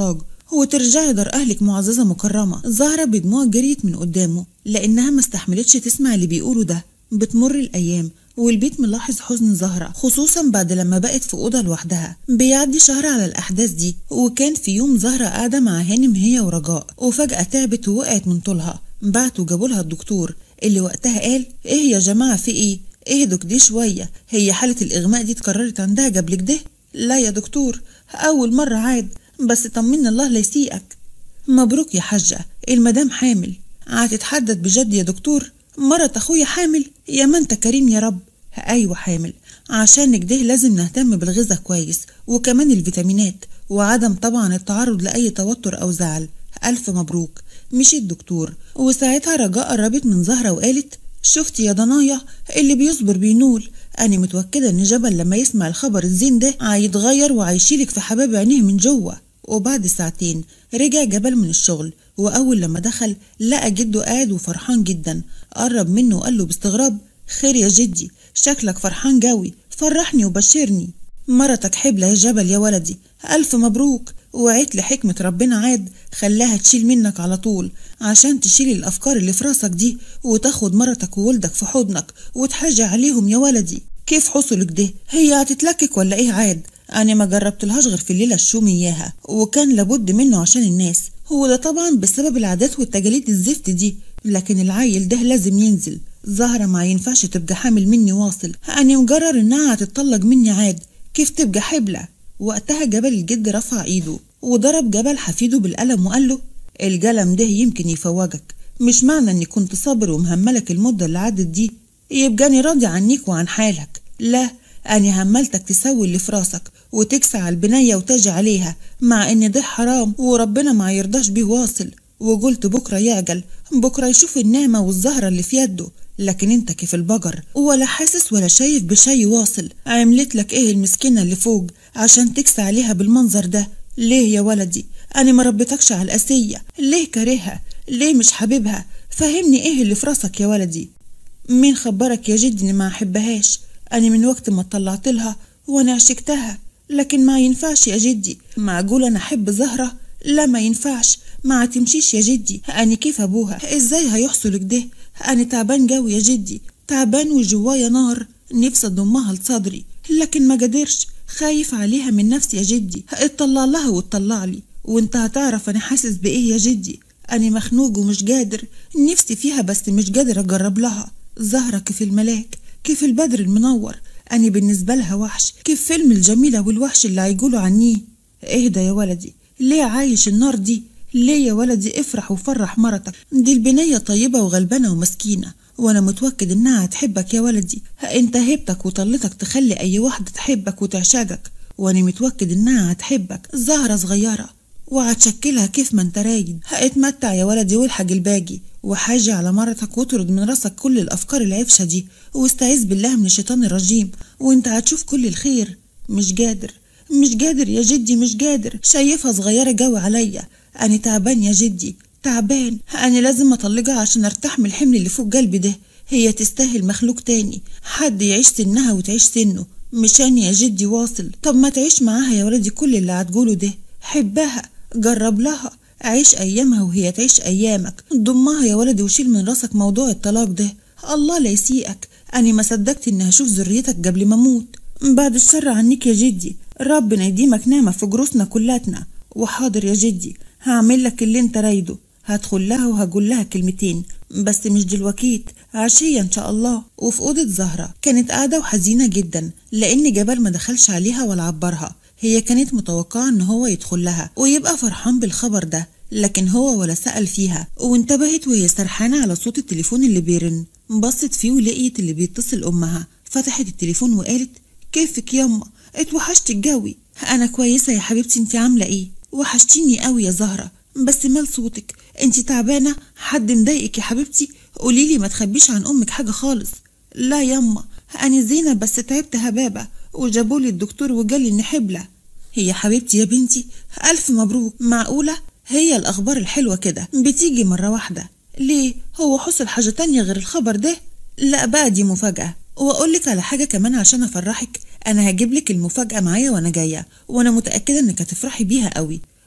وترجعي دار أهلك معززة مكرمة زهرة بدموع جريت من قدامه لأنها ما استحملتش تسمع اللي بيقوله ده بتمر الأيام والبيت ملاحظ حزن زهرة خصوصا بعد لما بقت في أوضة لوحدها بيعدي شهر على الأحداث دي وكان في يوم زهرة قاعدة مع هانم هي ورجاء وفجأة تعبت ووقعت من طولها بعتوا جابوا لها الدكتور اللي وقتها قال ايه يا جماعة في ايه اهدوا كده شوية هي حالة الإغماء دي اتكررت عندها قبل كده لا يا دكتور أول مرة عاد بس طمنا الله لا يسيئك مبروك يا حجة المدام حامل هتتحدد بجد يا دكتور مرت أخويا حامل يا ما أنت كريم يا رب أيوة حامل عشان كده لازم نهتم بالغذاء كويس وكمان الفيتامينات وعدم طبعا التعرض لأي توتر أو زعل ألف مبروك مشي الدكتور وساعتها رجاء قربت من زهرة وقالت شفتي يا ضنايا اللي بيصبر بينول أنا متوكدة إن جبل لما يسمع الخبر الزين ده هيتغير وهيشيلك في حباب عينيه من جوه وبعد ساعتين رجع جبل من الشغل وأول لما دخل لقى جده قاعد وفرحان جدا قرب منه وقال له باستغراب خير يا جدي شكلك فرحان جوي فرحني وبشرني مرتك حبلة يا جبل يا ولدي ألف مبروك وعيت لحكمة ربنا عاد خلاها تشيل منك على طول عشان تشيل الأفكار اللي في راسك دي وتاخد مرتك وولدك في حضنك وتحاجي عليهم يا ولدي كيف حصلك ده هي هتتلكك ولا ايه عاد انا ما جربتلهاش غير في الليله الشوم اياها وكان لابد منه عشان الناس هو ده طبعا بسبب العادات والتجاليد الزفت دي لكن العيل ده لازم ينزل زهرة ما ينفعش تبقى حامل مني واصل أنا مجرر إنها هتطلق مني عاد كيف تبقى حبلة وقتها جبل الجد رفع إيده وضرب جبل حفيده بالقلم وقال له القلم ده يمكن يفوجك مش معنى إني كنت صابر ومهملك المدة اللي عدت دي يبقاني راضي عنيك وعن حالك لا أنا هملتك تسوي اللي في راسك وتكسع على البنية وتجي عليها مع إن ده حرام وربنا ما يرضاش بيه واصل وقلت بكرة يعجل بكرة يشوف النعمة والزهرة اللي في يده لكن انت كيف البجر ولا حاسس ولا شايف بشي واصل عملت لك ايه المسكينة اللي فوق عشان تكسى عليها بالمنظر ده ليه يا ولدي انا ما ربيتكش على الاسية ليه كارهها ليه مش حبيبها فهمني ايه اللي في راسك يا ولدي مين خبرك يا جدي اني ما احبهاش انا من وقت ما طلعت لها وانا عشقتها لكن ما ينفعش يا جدي معقول انا احب زهرة لا ما ينفعش ما تمشيش يا جدي أنا كيف أبوها إزاي هيحصل كده أنا تعبان جوي يا جدي تعبان وجوايا نار نفسي أضمها لصدري لكن ما قدرش خايف عليها من نفسي يا جدي اطلع لها وتطلع لي وانت هتعرف أنا حاسس بإيه يا جدي أنا مخنوق ومش قادر نفسي فيها بس مش قادر أجرب لها زهرة كيف الملاك كيف البدر المنور أنا بالنسبة لها وحش كيف فيلم الجميلة والوحش اللي هيقولوا عنيه اهدى يا ولدي ليه عايش النار دي ليه يا ولدي افرح وفرح مرتك دي البنية طيبة وغلبانة ومسكينة وانا متوكد انها هتحبك يا ولدي انت هيبتك وطلتك تخلي اي واحدة تحبك وتعشقك وانا متوكد انها هتحبك زهرة صغيرة وهتشكلها كيف ما انت رايد هاتمتع يا ولدي والحق الباقي وحاجي على مرتك واطرد من راسك كل الافكار العفشة دي واستعيذ بالله من الشيطان الرجيم وانت هتشوف كل الخير مش قادر مش قادر يا جدي مش قادر شايفها صغيرة جو عليا أنا تعبان يا جدي تعبان أنا لازم أطلقها عشان أرتاح من الحمل اللي فوق قلبي ده هي تستاهل مخلوق تاني حد يعيش سنها وتعيش سنه مشان يا جدي واصل طب ما تعيش معاها يا ولدي كل اللي هتقوله ده حبها جرب لها عيش أيامها وهي تعيش أيامك ضمها يا ولدي وشيل من راسك موضوع الطلاق ده الله لا يسيئك أنا ما صدقت إني هشوف ذريتك قبل ما أموت بعد الشر عنك يا جدي ربنا يديمك نعمة في جروسنا كلاتنا وحاضر يا جدي هعمل لك اللي انت رايده هدخل لها وهقول لها كلمتين بس مش دلوقيت عشية ان شاء الله وفي أوضة زهرة كانت قاعدة وحزينة جدا لأن جبل ما دخلش عليها ولا عبرها هي كانت متوقعة ان هو يدخل لها ويبقى فرحان بالخبر ده لكن هو ولا سأل فيها وانتبهت وهي سرحانة على صوت التليفون اللي بيرن بصت فيه ولقيت اللي بيتصل أمها فتحت التليفون وقالت كيفك ياما اتوحشت قوي انا كويسه يا حبيبتي انت عامله ايه وحشتيني قوي يا زهره بس مال صوتك انت تعبانه حد مضايقك يا حبيبتي قوليلي ما تخبيش عن امك حاجه خالص لا ياما انا زينه بس تعبت هبابه وجابولي الدكتور وقالي اني حبله هي حبيبتي يا بنتي الف مبروك معقوله هي الاخبار الحلوه كده بتيجي مره واحده ليه هو حصل حاجه تانية غير الخبر ده لا بقى دي مفاجاه واقول لك على حاجه كمان عشان افرحك انا هجيب لك المفاجاه معايا وانا جايه وانا متاكده انك هتفرحي بيها قوي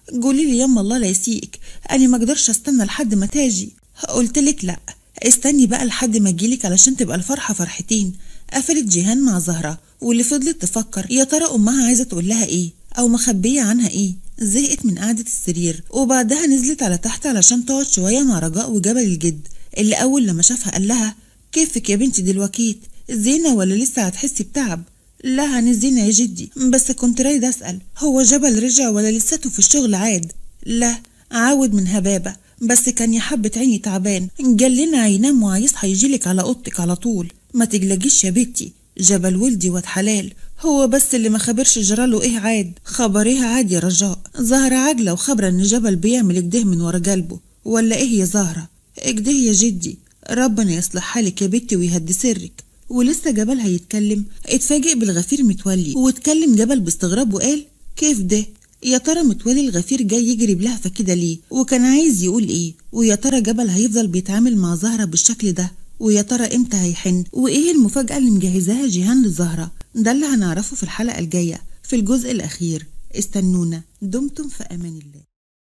قولي لي يما الله لا يسيئك انا ما اقدرش استنى لحد ما تاجي قلت لك لا استني بقى لحد ما اجيلك علشان تبقى الفرحه فرحتين قفلت جيهان مع زهره واللي فضلت تفكر يا ترى امها عايزه تقول لها ايه او مخبيه عنها ايه زهقت من قعده السرير وبعدها نزلت على تحت علشان تقعد شويه مع رجاء وجبل الجد اللي اول لما شافها قال لها كيفك يا بنتي دلوقتي زينه ولا لسه هتحسي بتعب لا هنزينة يا جدي بس كنت رايد أسأل هو جبل رجع ولا لساته في الشغل عاد لا عاود من هبابة بس كان يا حبة عيني تعبان قال لنا هينام وهيصحى يجيلك على اوضتك على طول ما تقلقيش يا بنتي جبل ولدي واد حلال هو بس اللي ما خبرش جراله ايه عاد خبر ايه عاد يا رجاء زهرة عاجلة وخبرة ان جبل بيعمل كده من ورا قلبه ولا ايه يا زهرة كده يا جدي ربنا يصلح حالك يا بنتي ويهدي سرك ولسه جبل هيتكلم اتفاجئ بالغفير متولي واتكلم جبل باستغراب وقال كيف ده يا ترى متولي الغفير جاي يجري بلهفة كده ليه وكان عايز يقول ايه ويا ترى جبل هيفضل بيتعامل مع زهرة بالشكل ده ويا ترى امتى هيحن وايه المفاجأة اللي مجهزاها جيهان للزهرة ده اللي هنعرفه في الحلقة الجاية في الجزء الأخير استنونا دمتم في أمان الله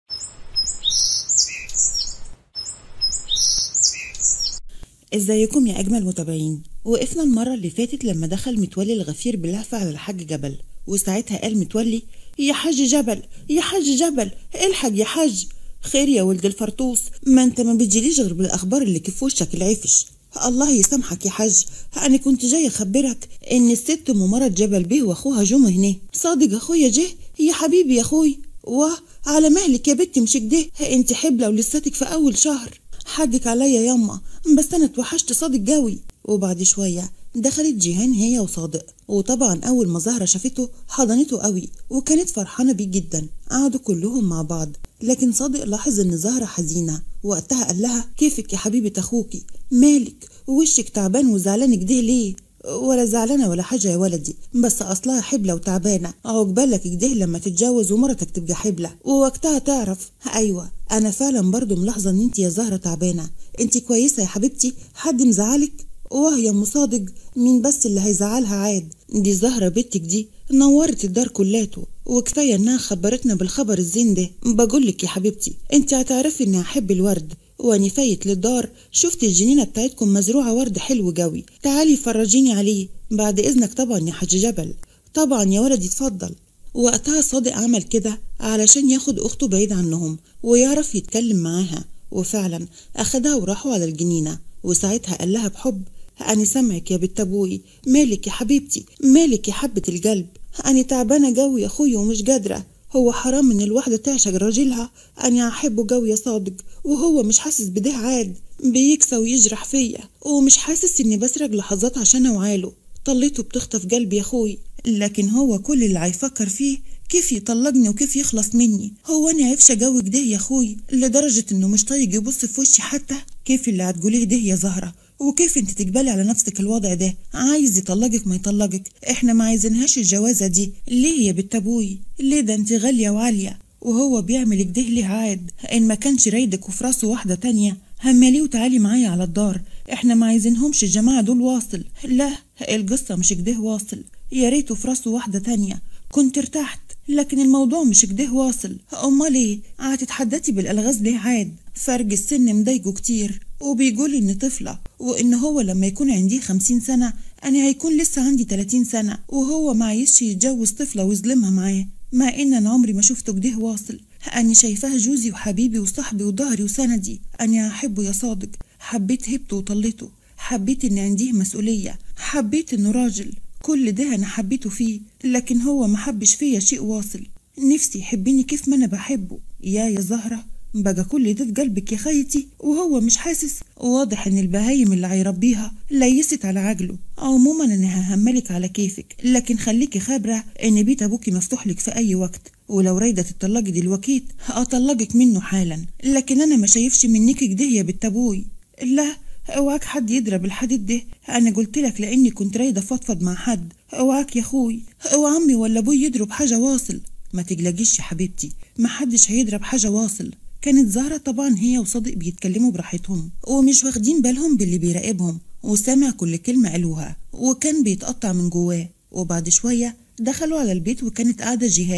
ازيكم يا اجمل متابعين وقفنا المره اللي فاتت لما دخل متولي الغفير بلهفه على الحاج جبل وساعتها قال متولي يا حاج جبل يا حاج جبل الحق يا حاج خير يا ولد الفرطوس ما انت ما بتجيليش غير بالاخبار اللي كيف وشك العفش الله يسامحك يا حاج انا كنت جاي اخبرك ان الست ام مرض جبل بيه واخوها جم هنا صادق اخويا جه يا حبيبي يا اخوي واه على مهلك يا بنتي مش كده انت حبلة ولساتك في اول شهر حقك عليا ياما بس انا اتوحشت صادق قوي وبعد شوية دخلت جيهان هي وصادق وطبعا أول ما زهرة شافته حضنته قوي وكانت فرحانة بيه جدا قعدوا كلهم مع بعض لكن صادق لاحظ إن زهرة حزينة وقتها قال لها كيفك يا حبيبة أخوكي مالك وشك تعبان وزعلان كده ليه ولا زعلانة ولا حاجة يا ولدي بس أصلها حبلة وتعبانة عقبالك كده لما تتجوز ومرتك تبقى حبلة ووقتها تعرف أيوة أنا فعلا برضو ملاحظة إن أنت يا زهرة تعبانة أنت كويسة يا حبيبتي حد مزعلك واه يا مصادق مين بس اللي هيزعلها عاد دي زهرة بنتك دي نورت الدار كلاته وكفاية انها خبرتنا بالخبر الزين ده بقولك يا حبيبتي انت هتعرفي اني احب الورد واني فايت للدار شفت الجنينة بتاعتكم مزروعة ورد حلو قوي تعالي فرجيني عليه بعد اذنك طبعا يا حاج جبل طبعا يا ولدي اتفضل وقتها صادق عمل كده علشان ياخد اخته بعيد عنهم ويعرف يتكلم معاها وفعلا اخدها وراحوا على الجنينة وساعتها قال لها بحب أنا سامعك يا بنت أبوي مالك يا حبيبتي مالك يا حبة القلب أنا تعبانة قوي يا أخويا ومش قادرة هو حرام إن الواحدة تعشق راجلها أنا أحبه قوي يا صادق وهو مش حاسس بده عاد بيكسى ويجرح فيا ومش حاسس إني بسرق لحظات عشان أوعاله طلته بتخطف قلبي يا أخوي لكن هو كل اللي هيفكر فيه كيف يطلقني وكيف يخلص مني هو انا عفشه جو كده يا اخوي لدرجه انه مش طايق يبص في وشي حتى كيف اللي هتقوليه ده يا زهره وكيف انت تقبلي على نفسك الوضع ده عايز يطلقك ما يطلقك احنا ما عايزينهاش الجوازه دي ليه يا بنت ابوي ليه ده انت غاليه وعاليه وهو بيعمل كده ليه عاد ان ما كانش رايدك وفي راسه واحده تانية هماليه وتعالي معايا على الدار احنا ما عايزينهمش الجماعه دول واصل لا القصه مش كده واصل يا ريته في راسه واحده تانية كنت ارتحت لكن الموضوع مش كده واصل امال ايه هتتحدتي بالالغاز ليه عاد فرق السن مضايقه كتير وبيقول اني طفلة وان هو لما يكون عندي خمسين سنة انا هيكون لسه عندي تلاتين سنة وهو ما عايزش يتجوز طفلة ويظلمها معاه مع ان انا عمري ما شفته كده واصل أني شايفاه جوزي وحبيبي وصاحبي وظهري وسندي أني أحبه يا صادق حبيت هبته وطلته حبيت إن عنديه مسؤولية حبيت إنه راجل كل ده أنا حبيته فيه لكن هو ما حبش فيا شيء واصل نفسي يحبني كيف ما أنا بحبه يا يا زهرة بقى كل ده في قلبك يا خيتي وهو مش حاسس واضح ان البهايم اللي هيربيها ليست على عجله عموما انا ههملك على كيفك لكن خليكي خابرة ان بيت ابوكي مفتوح لك في اي وقت ولو رايدة تطلقي دلوقتي هطلقك منه حالا لكن انا ما شايفش منك كده يا بنت ابوي لا اوعاك حد يضرب الحديد ده انا قلت لك لاني كنت رايده افضفض مع حد اوعاك يا اخوي او عمي ولا ابوي يضرب حاجه واصل ما تقلقيش يا حبيبتي ما حدش هيضرب حاجه واصل كانت زهرة طبعا هي وصادق بيتكلموا براحتهم ومش واخدين بالهم باللي بيراقبهم وسامع كل كلمة قالوها وكان بيتقطع من جواه وبعد شوية دخلوا على البيت وكانت قاعدة جيهان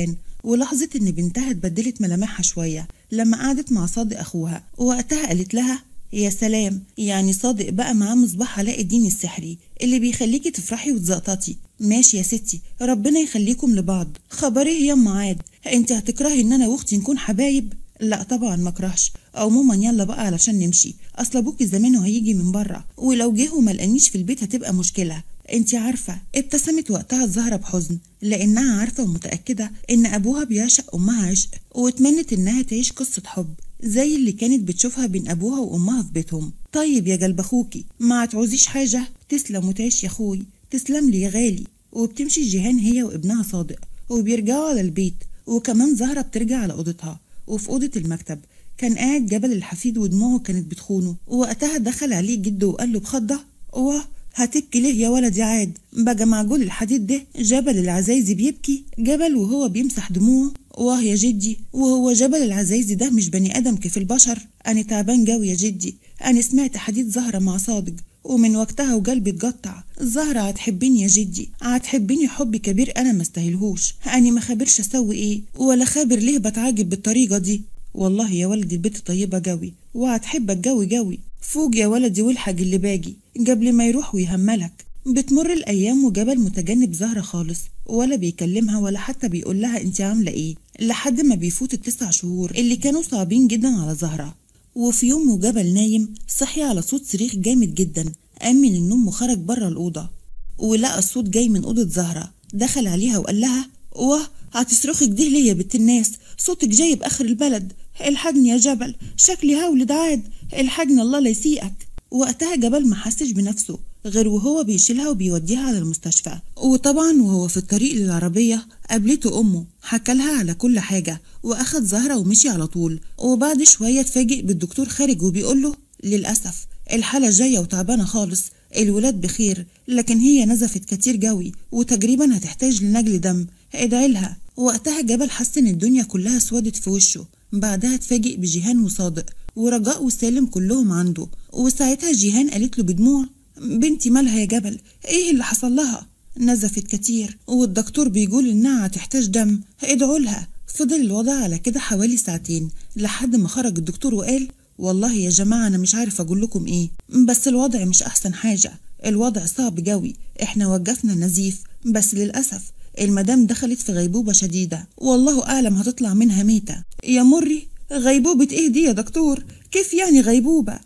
ولاحظت إن بنتها اتبدلت ملامحها شوية لما قعدت مع صادق أخوها ووقتها قالت لها يا سلام يعني صادق بقى معاه مصباح علاء الدين السحري اللي بيخليكي تفرحي وتزقططي ماشي يا ستي ربنا يخليكم لبعض خبر ايه يا ام عاد انت هتكرهي ان انا واختي نكون حبايب لا طبعا ما اكرهش عموما يلا بقى علشان نمشي اصل ابوكي زمانه هيجي من بره ولو جه وما لقانيش في البيت هتبقى مشكله انت عارفه ابتسمت وقتها الزهره بحزن لانها عارفه ومتاكده ان ابوها بيعشق امها عشق واتمنت انها تعيش قصه حب زي اللي كانت بتشوفها بين ابوها وامها في بيتهم طيب يا قلب اخوكي ما تعوزيش حاجه تسلم وتعيش يا اخوي تسلم لي يا غالي وبتمشي جيهان هي وابنها صادق وبيرجعوا على البيت وكمان زهره بترجع على اوضتها وفي اوضه المكتب كان قاعد جبل الحفيد ودموعه كانت بتخونه ووقتها دخل عليه جده وقال له بخضه اوه هتبكي ليه يا ولد يا عاد بقى معجون الحديد ده جبل العزايزي بيبكي جبل وهو بيمسح دموعه واه يا جدي وهو جبل العزايزي ده مش بني ادم كيف البشر انا تعبان جوي يا جدي انا سمعت حديث زهره مع صادق ومن وقتها وقلبي اتقطع زهرة هتحبيني يا جدي هتحبيني حب كبير انا ما استاهلهوش انا ما خابرش اسوي ايه ولا خابر ليه بتعاجب بالطريقه دي والله يا ولدي البنت طيبه جوي وهتحبك جوي جوي فوق يا ولدي والحق اللي باجي قبل ما يروح ويهملك بتمر الايام وجبل متجنب زهره خالص ولا بيكلمها ولا حتى بيقول لها انت عامله ايه لحد ما بيفوت التسع شهور اللي كانوا صعبين جدا على زهره وفي يوم وجبل نايم صحي على صوت صريخ جامد جدا قام من النوم وخرج بره الأوضة ولقى الصوت جاي من أوضة زهرة دخل عليها وقال لها واه هتصرخي كده ليه يا بنت الناس صوتك جاي بآخر البلد الحجني يا جبل شكلي هولد عاد الحجن الله لا يسيئك وقتها جبل ما حسش بنفسه غير وهو بيشيلها وبيوديها على المستشفى وطبعا وهو في الطريق للعربية قابلته أمه حكالها على كل حاجة وأخد زهرة ومشي على طول وبعد شوية اتفاجئ بالدكتور خارج وبيقول له للأسف الحالة جاية وتعبانة خالص الولاد بخير لكن هي نزفت كتير جوي وتقريبا هتحتاج لنجل دم ادعي لها وقتها جبل حس ان الدنيا كلها اسودت في وشه بعدها اتفاجئ بجيهان وصادق ورجاء وسالم كلهم عنده وساعتها جيهان قالت له بدموع بنتي مالها يا جبل ايه اللي حصل لها نزفت كتير والدكتور بيقول انها هتحتاج دم ادعوا لها فضل الوضع على كده حوالي ساعتين لحد ما خرج الدكتور وقال والله يا جماعة أنا مش عارف أقول لكم إيه بس الوضع مش أحسن حاجة الوضع صعب جوي إحنا وقفنا نزيف بس للأسف المدام دخلت في غيبوبة شديدة والله أعلم هتطلع منها ميتة يا مري غيبوبة إيه دي يا دكتور كيف يعني غيبوبة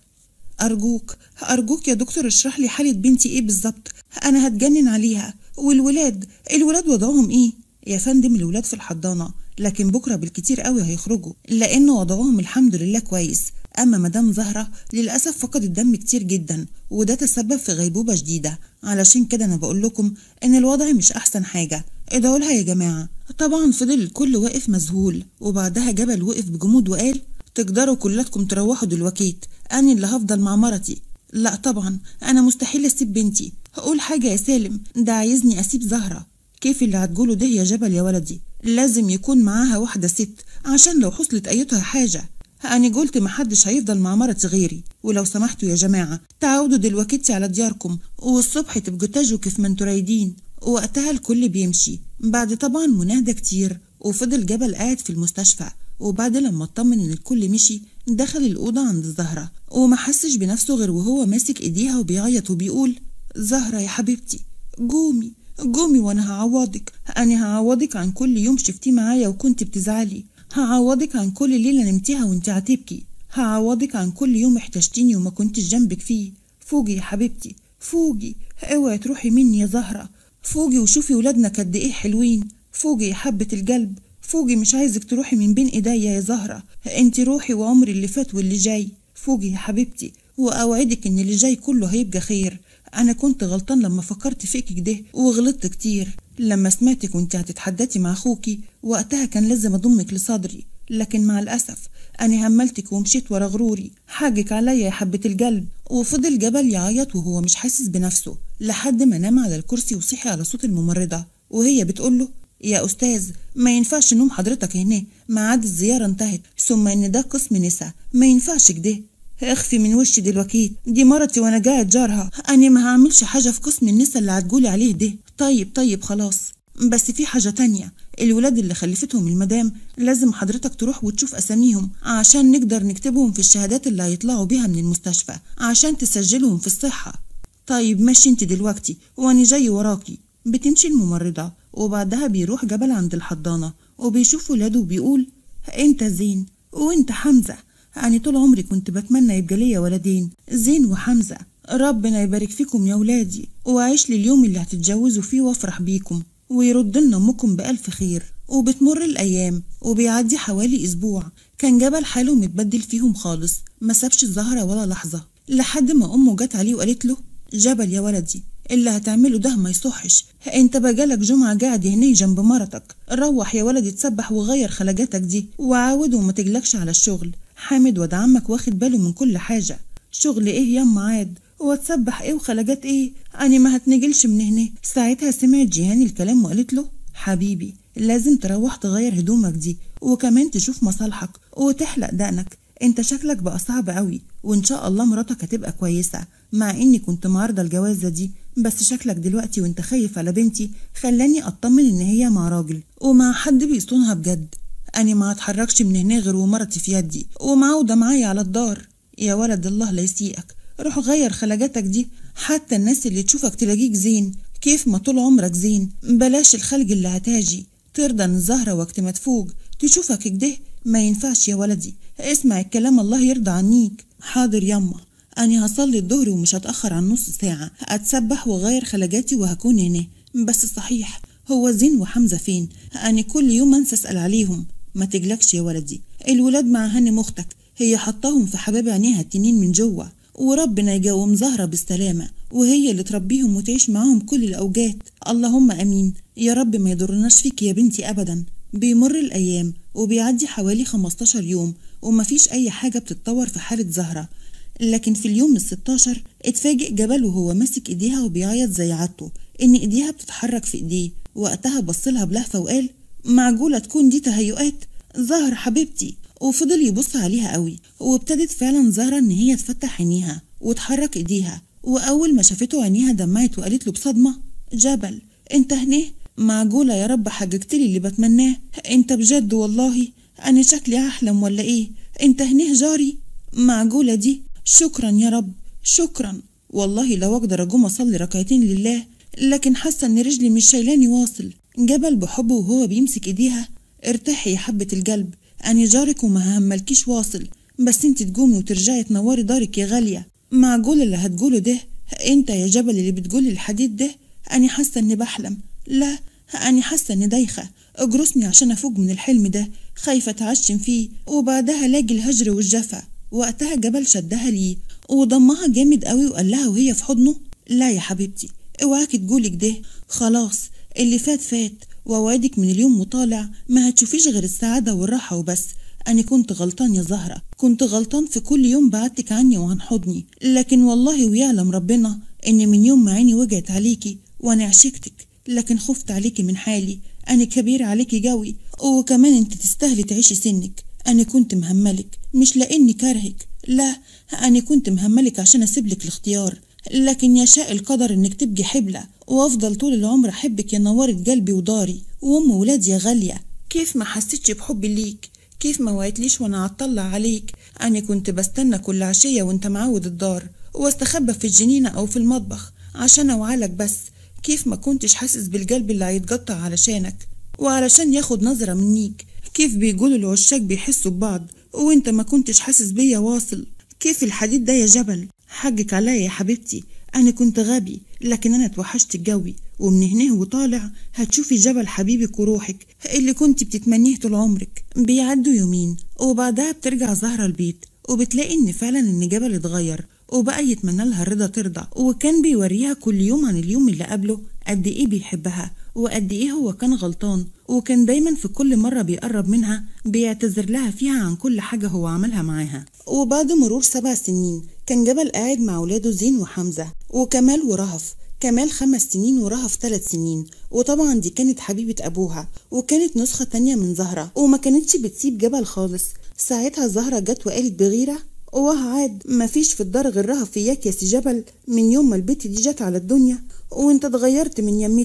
أرجوك أرجوك يا دكتور اشرح لي حالة بنتي إيه بالظبط أنا هتجنن عليها والولاد الولاد وضعهم إيه يا فندم الولاد في الحضانة لكن بكرة بالكتير قوي هيخرجوا لأن وضعهم الحمد لله كويس أما مدام زهرة للأسف فقدت دم كتير جدا وده تسبب في غيبوبة شديدة علشان كده أنا بقول لكم إن الوضع مش أحسن حاجة ادعوا لها يا جماعة طبعا فضل الكل واقف مذهول وبعدها جبل وقف بجمود وقال تقدروا كلاتكم تروحوا دلوقتي أنا اللي هفضل مع مرتي لا طبعا أنا مستحيل أسيب بنتي هقول حاجة يا سالم ده عايزني أسيب زهرة كيف اللي هتقوله ده يا جبل يا ولدي لازم يكون معاها واحدة ست عشان لو حصلت أيتها حاجة أنا قلت محدش هيفضل مع مرتي غيري ولو سمحتوا يا جماعة تعودوا دلوقتي على دياركم والصبح تبقوا تجوا كيف ما انتوا رايدين وقتها الكل بيمشي بعد طبعا مناهدة كتير وفضل جبل قاعد في المستشفى وبعد لما اطمن ان الكل مشي دخل الأوضة عند الزهرة وما حسش بنفسه غير وهو ماسك ايديها وبيعيط وبيقول زهرة يا حبيبتي قومي قومي وانا هعوضك انا هعوضك عن كل يوم شفتيه معايا وكنت بتزعلي هعوضك عن كل ليلة نمتيها وانت هتبكي هعوضك عن كل يوم احتجتيني وما كنتش جنبك فيه فوقي يا حبيبتي فوقي اوعي تروحي مني يا زهرة فوقي وشوفي ولادنا قد ايه حلوين فوقي يا حبة القلب فوقي مش عايزك تروحي من بين ايديا يا زهرة انت روحي وعمري اللي فات واللي جاي فوقي يا حبيبتي واوعدك ان اللي جاي كله هيبقى خير انا كنت غلطان لما فكرت فيك كده وغلطت كتير لما سمعتك وانت هتتحدثي مع اخوكي وقتها كان لازم اضمك لصدري لكن مع الاسف انا هملتك ومشيت ورا غروري حاجك عليا يا حبة القلب وفضل جبل يعيط وهو مش حاسس بنفسه لحد ما نام على الكرسي وصحي على صوت الممرضة وهي بتقوله يا أستاذ ما ينفعش نوم حضرتك هنا ميعاد الزيارة انتهت ثم إن ده قسم نسا ما ينفعش كده اخفي من وشي دلوقتي دي مرتي وانا قاعد جارها انا ما هعملش حاجه في قسم النسا اللي هتقولي عليه ده طيب طيب خلاص بس في حاجة تانية الولاد اللي خلفتهم المدام لازم حضرتك تروح وتشوف أساميهم عشان نقدر نكتبهم في الشهادات اللي هيطلعوا بيها من المستشفى عشان تسجلهم في الصحة طيب ماشي انت دلوقتي واني جاي وراكي بتمشي الممرضة وبعدها بيروح جبل عند الحضانة وبيشوف ولاده وبيقول انت زين وانت حمزة يعني طول عمري كنت بتمنى يبقى ليا ولدين زين وحمزة ربنا يبارك فيكم يا ولادي وعيش لي اليوم اللي هتتجوزوا فيه وافرح بيكم ويرد لنا امكم بألف خير وبتمر الأيام وبيعدي حوالي أسبوع كان جبل حاله متبدل فيهم خالص ما سابش الزهرة ولا لحظة لحد ما أمه جت عليه وقالت له جبل يا ولدي اللي هتعمله ده ما يصحش انت بقالك جمعة قاعد هنا جنب مرتك روح يا ولدي تسبح وغير خلجاتك دي وعاود وما تجلكش على الشغل حامد واد عمك واخد باله من كل حاجة شغل ايه ياما عاد وتسبح ايه وخلجات ايه انا ما هتنجلش من هنا ساعتها سمعت جيهان الكلام وقالت له حبيبي لازم تروح تغير هدومك دي وكمان تشوف مصالحك وتحلق دقنك انت شكلك بقى صعب قوي وان شاء الله مراتك هتبقى كويسة مع اني كنت معارضة الجوازة دي بس شكلك دلوقتي وانت خايف على بنتي خلاني اطمن ان هي مع راجل ومع حد بيصونها بجد أنا ما هتحركش من هنا غير ومرتي في يدي ومعودة معايا على الدار يا ولد الله لا يسيئك روح غير خلجاتك دي حتى الناس اللي تشوفك تلاقيك زين كيف ما طول عمرك زين بلاش الخلج اللي هتاجي ترضى ان الزهرة وقت ما تفوق تشوفك كده ما ينفعش يا ولدي اسمع الكلام الله يرضى عنيك حاضر يما أنا هصلي الظهر ومش هتأخر عن نص ساعة أتسبح وغير خلجاتي وهكون هنا بس صحيح هو زين وحمزة فين أنا كل يوم أنسى أسأل عليهم ما تجلكش يا ولدي الولاد مع هانم اختك هي حطاهم في حباب عينيها التنين من جوه وربنا يجاوم زهرة بالسلامة وهي اللي تربيهم وتعيش معاهم كل الأوجات اللهم أمين يا رب ما يضرناش فيك يا بنتي أبدا بيمر الأيام وبيعدي حوالي 15 يوم ومفيش أي حاجة بتتطور في حالة زهرة لكن في اليوم الستاشر اتفاجئ جبل وهو ماسك ايديها وبيعيط زي عادته ان ايديها بتتحرك في ايديه وقتها بصلها بلهفة وقال معقولة تكون دي تهيؤات زهر حبيبتي وفضل يبص عليها قوي وابتدت فعلا زهرة ان هي تفتح عينيها وتحرك ايديها واول ما شافته عينيها دمعت وقالت له بصدمة جبل انت هنا معقولة يا رب حججتلي اللي بتمناه انت بجد والله انا شكلي احلم ولا ايه انت هنا جاري معقولة دي شكرا يا رب شكرا والله لو اقدر اقوم اصلي ركعتين لله لكن حاسه ان رجلي مش شايلاني واصل جبل بحبه وهو بيمسك ايديها ارتاحي يا حبة القلب أنا جارك وما هملكيش واصل بس انت تقومي وترجعي تنوري دارك يا غالية معقول اللي هتقوله ده انت يا جبل اللي بتقول الحديد ده أنا حاسة إني بحلم لا أنا حاسة إني دايخة اجرسني عشان أفوق من الحلم ده خايفة أتعشم فيه وبعدها لاقي الهجر والجفا وقتها جبل شدها ليه وضمها جامد قوي وقال لها وهي في حضنه لا يا حبيبتي اوعاكي تقولي كده خلاص اللي فات فات ووعدك من اليوم وطالع ما هتشوفيش غير السعادة والراحة وبس أنا كنت غلطان يا زهرة كنت غلطان في كل يوم بعدتك عني وعن حضني لكن والله ويعلم ربنا إن من يوم ما عيني وجعت عليكي وأنا عشقتك لكن خفت عليكي من حالي أنا كبير عليكي جوي وكمان أنت تستاهلي تعيشي سنك أنا كنت مهملك مش لأني كارهك لا أنا كنت مهملك عشان أسيبلك الاختيار لكن يشاء القدر إنك تبقي حبلة وأفضل طول العمر أحبك يا نورة قلبي وداري وأم ولادي يا غالية كيف ما حسيتش بحبي ليك كيف ما وعدتليش وانا عطلع عليك انا كنت بستنى كل عشية وانت معود الدار واستخبى في الجنينة او في المطبخ عشان اوعالك بس كيف ما كنتش حاسس بالقلب اللي هيتقطع علشانك وعلشان ياخد نظرة منيك كيف بيقولوا العشاق بيحسوا ببعض وانت ما كنتش حاسس بيا واصل كيف الحديد ده يا جبل حقك عليا يا حبيبتي انا كنت غبي لكن انا اتوحشت الجوي ومن هنا وطالع هتشوفي جبل حبيبك وروحك اللي كنت بتتمنيه طول عمرك بيعدوا يومين وبعدها بترجع زهرة البيت وبتلاقي ان فعلا ان جبل اتغير وبقى يتمنى لها الرضا ترضى وكان بيوريها كل يوم عن اليوم اللي قبله قد ايه بيحبها وقد ايه هو كان غلطان وكان دايما في كل مرة بيقرب منها بيعتذر لها فيها عن كل حاجة هو عملها معاها وبعد مرور سبع سنين كان جبل قاعد مع ولاده زين وحمزة وكمال ورهف كمال خمس سنين ورهف ثلاث سنين وطبعا دي كانت حبيبة أبوها وكانت نسخة تانية من زهرة وما كانتش بتسيب جبل خالص ساعتها زهرة جت وقالت بغيرة واه عاد مفيش في الدار غير رهف فياك يا سي جبل من يوم ما البت دي جت على الدنيا وانت اتغيرت من يمتي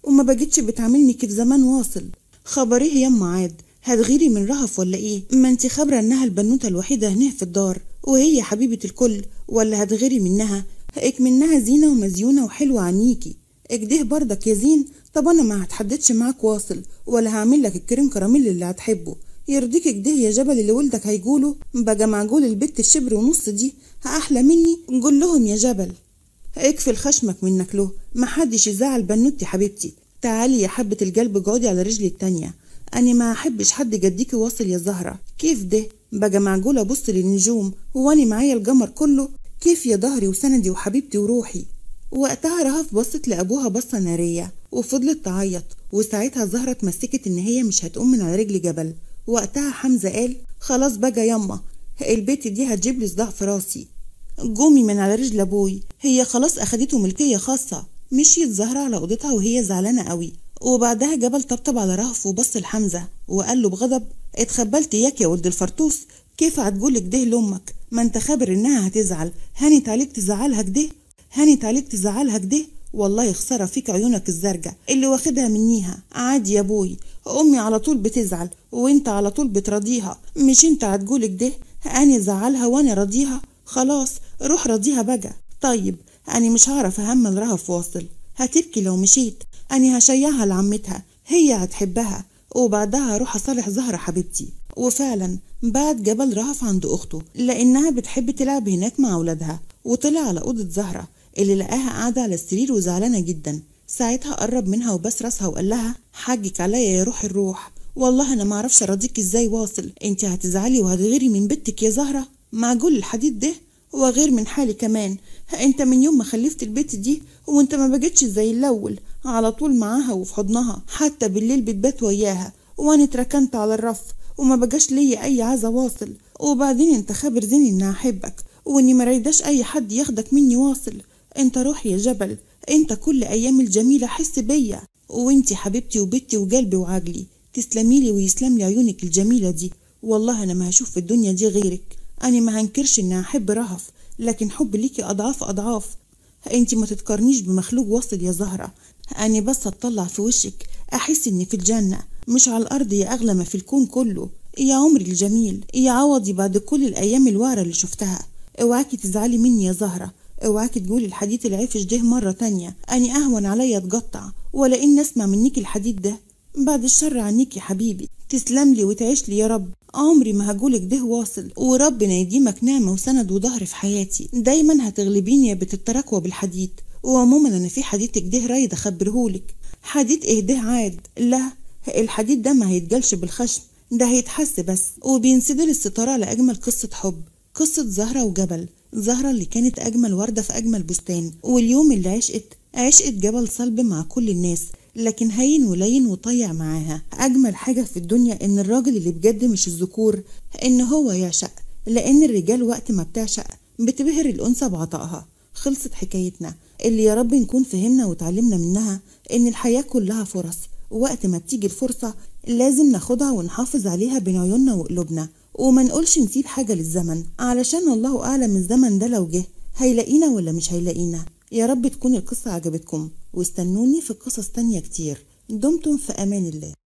وما بقتش بتعاملني كده زمان واصل خبر ايه يما عاد هتغيري من رهف ولا ايه ما انت خبره انها البنوته الوحيده هنا في الدار وهي حبيبه الكل ولا هتغيري منها هيك منها زينه ومزيونه وحلوه عنيكي اكده برضك يا زين طب انا ما هتحددش معاك واصل ولا هعمل لك الكريم كراميل اللي هتحبه يرضيك كده يا جبل اللي ولدك هيقوله بقى معجول البت الشبر ونص دي احلى مني نقول لهم يا جبل اكفل خشمك منك له محدش يزعل بنوتي حبيبتي تعالي يا حبة القلب اقعدي على رجلي التانية أنا ما أحبش حد جديكي واصل يا زهرة كيف ده بقى معجولة أبص للنجوم وأنا معايا القمر كله كيف يا ظهري وسندي وحبيبتي وروحي وقتها رهف بصت لأبوها بصة نارية وفضلت تعيط وساعتها زهرة اتمسكت إن هي مش هتقوم من على رجل جبل وقتها حمزة قال خلاص بقى يما البيت دي هتجيب لي صداع في راسي قومي من على رجل أبوي هي خلاص أخدته ملكية خاصة مشيت زهرة على أوضتها وهي زعلانة قوي وبعدها جبل طبطب على رهف وبص لحمزة وقال له بغضب اتخبلت اياك يا ولد الفرطوس كيف هتقول كده لأمك ما انت خابر انها هتزعل هانت عليك تزعلها كده هانت عليك تزعلها كده والله خسارة فيك عيونك الزرقاء اللي واخدها منيها عادي يا ابوي امي على طول بتزعل وانت على طول بتراضيها مش انت هتقول كده انا زعلها وانا راضيها خلاص روح راضيها بقى طيب أنا مش هعرف أهمل رهف واصل هتبكي لو مشيت أنا هشيعها لعمتها هي هتحبها وبعدها هروح أصالح زهرة حبيبتي وفعلا بعد جبل رهف عند أخته لأنها بتحب تلعب هناك مع أولادها وطلع على أوضة زهرة اللي لقاها قاعدة على السرير وزعلانة جدا ساعتها قرب منها وبس راسها وقال لها حقك عليا يا روح الروح والله أنا معرفش أراضيك إزاي واصل أنت هتزعلي وهتغيري من بنتك يا زهرة معجول الحديد ده وغير من حالي كمان انت من يوم ما خلفت البيت دي وانت ما بقتش زي الاول على طول معاها وفي حضنها حتى بالليل بتبات وياها وانا اتركنت على الرف وما بقاش ليا اي عزا واصل وبعدين انت خابر زيني اني احبك واني ما ريداش اي حد ياخدك مني واصل انت روحي يا جبل انت كل ايام الجميله حس بيا وانتي حبيبتي وبنتي وقلبي وعقلي تسلميلي ويسلم لي عيونك الجميله دي والله انا ما هشوف في الدنيا دي غيرك أنا ما هنكرش إني أحب رهف لكن حب ليكي أضعاف أضعاف أنت ما تتقارنيش بمخلوق واصل يا زهرة أنا بس أطلع في وشك أحس إني في الجنة مش على الأرض يا أغلى ما في الكون كله يا عمري الجميل يا عوضي بعد كل الأيام الوارة اللي شفتها اوعاكي تزعلي مني يا زهرة اوعاكي تقولي الحديد العفش ده مرة تانية أني أهون عليا أتقطع ولا إن أسمع منك الحديد ده بعد الشر عنك يا حبيبي تسلم لي وتعيش لي يا رب عمري ما هقولك ده واصل وربنا يديمك نعمة وسند وظهر في حياتي دايما هتغلبيني يا بنت التراكوة بالحديد وعموما انا في حديدك ده رايد اخبرهولك حديد ايه ده عاد لا الحديد ده ما هيتجلش بالخشم ده هيتحس بس وبينسدل الستارة لأجمل قصة حب قصة زهرة وجبل زهرة اللي كانت أجمل وردة في أجمل بستان واليوم اللي عشقت عشقت جبل صلب مع كل الناس لكن هين ولين وطيع معاها أجمل حاجة في الدنيا إن الراجل اللي بجد مش الذكور إن هو يعشق لأن الرجال وقت ما بتعشق بتبهر الأنثى بعطائها خلصت حكايتنا اللي يا رب نكون فهمنا وتعلمنا منها إن الحياة كلها فرص وقت ما بتيجي الفرصة لازم ناخدها ونحافظ عليها بين عيوننا وقلوبنا وما نقولش نسيب حاجة للزمن علشان الله أعلم الزمن ده لو جه هيلاقينا ولا مش هيلاقينا يا رب تكون القصة عجبتكم واستنوني في قصص تانية كتير دمتم في أمان الله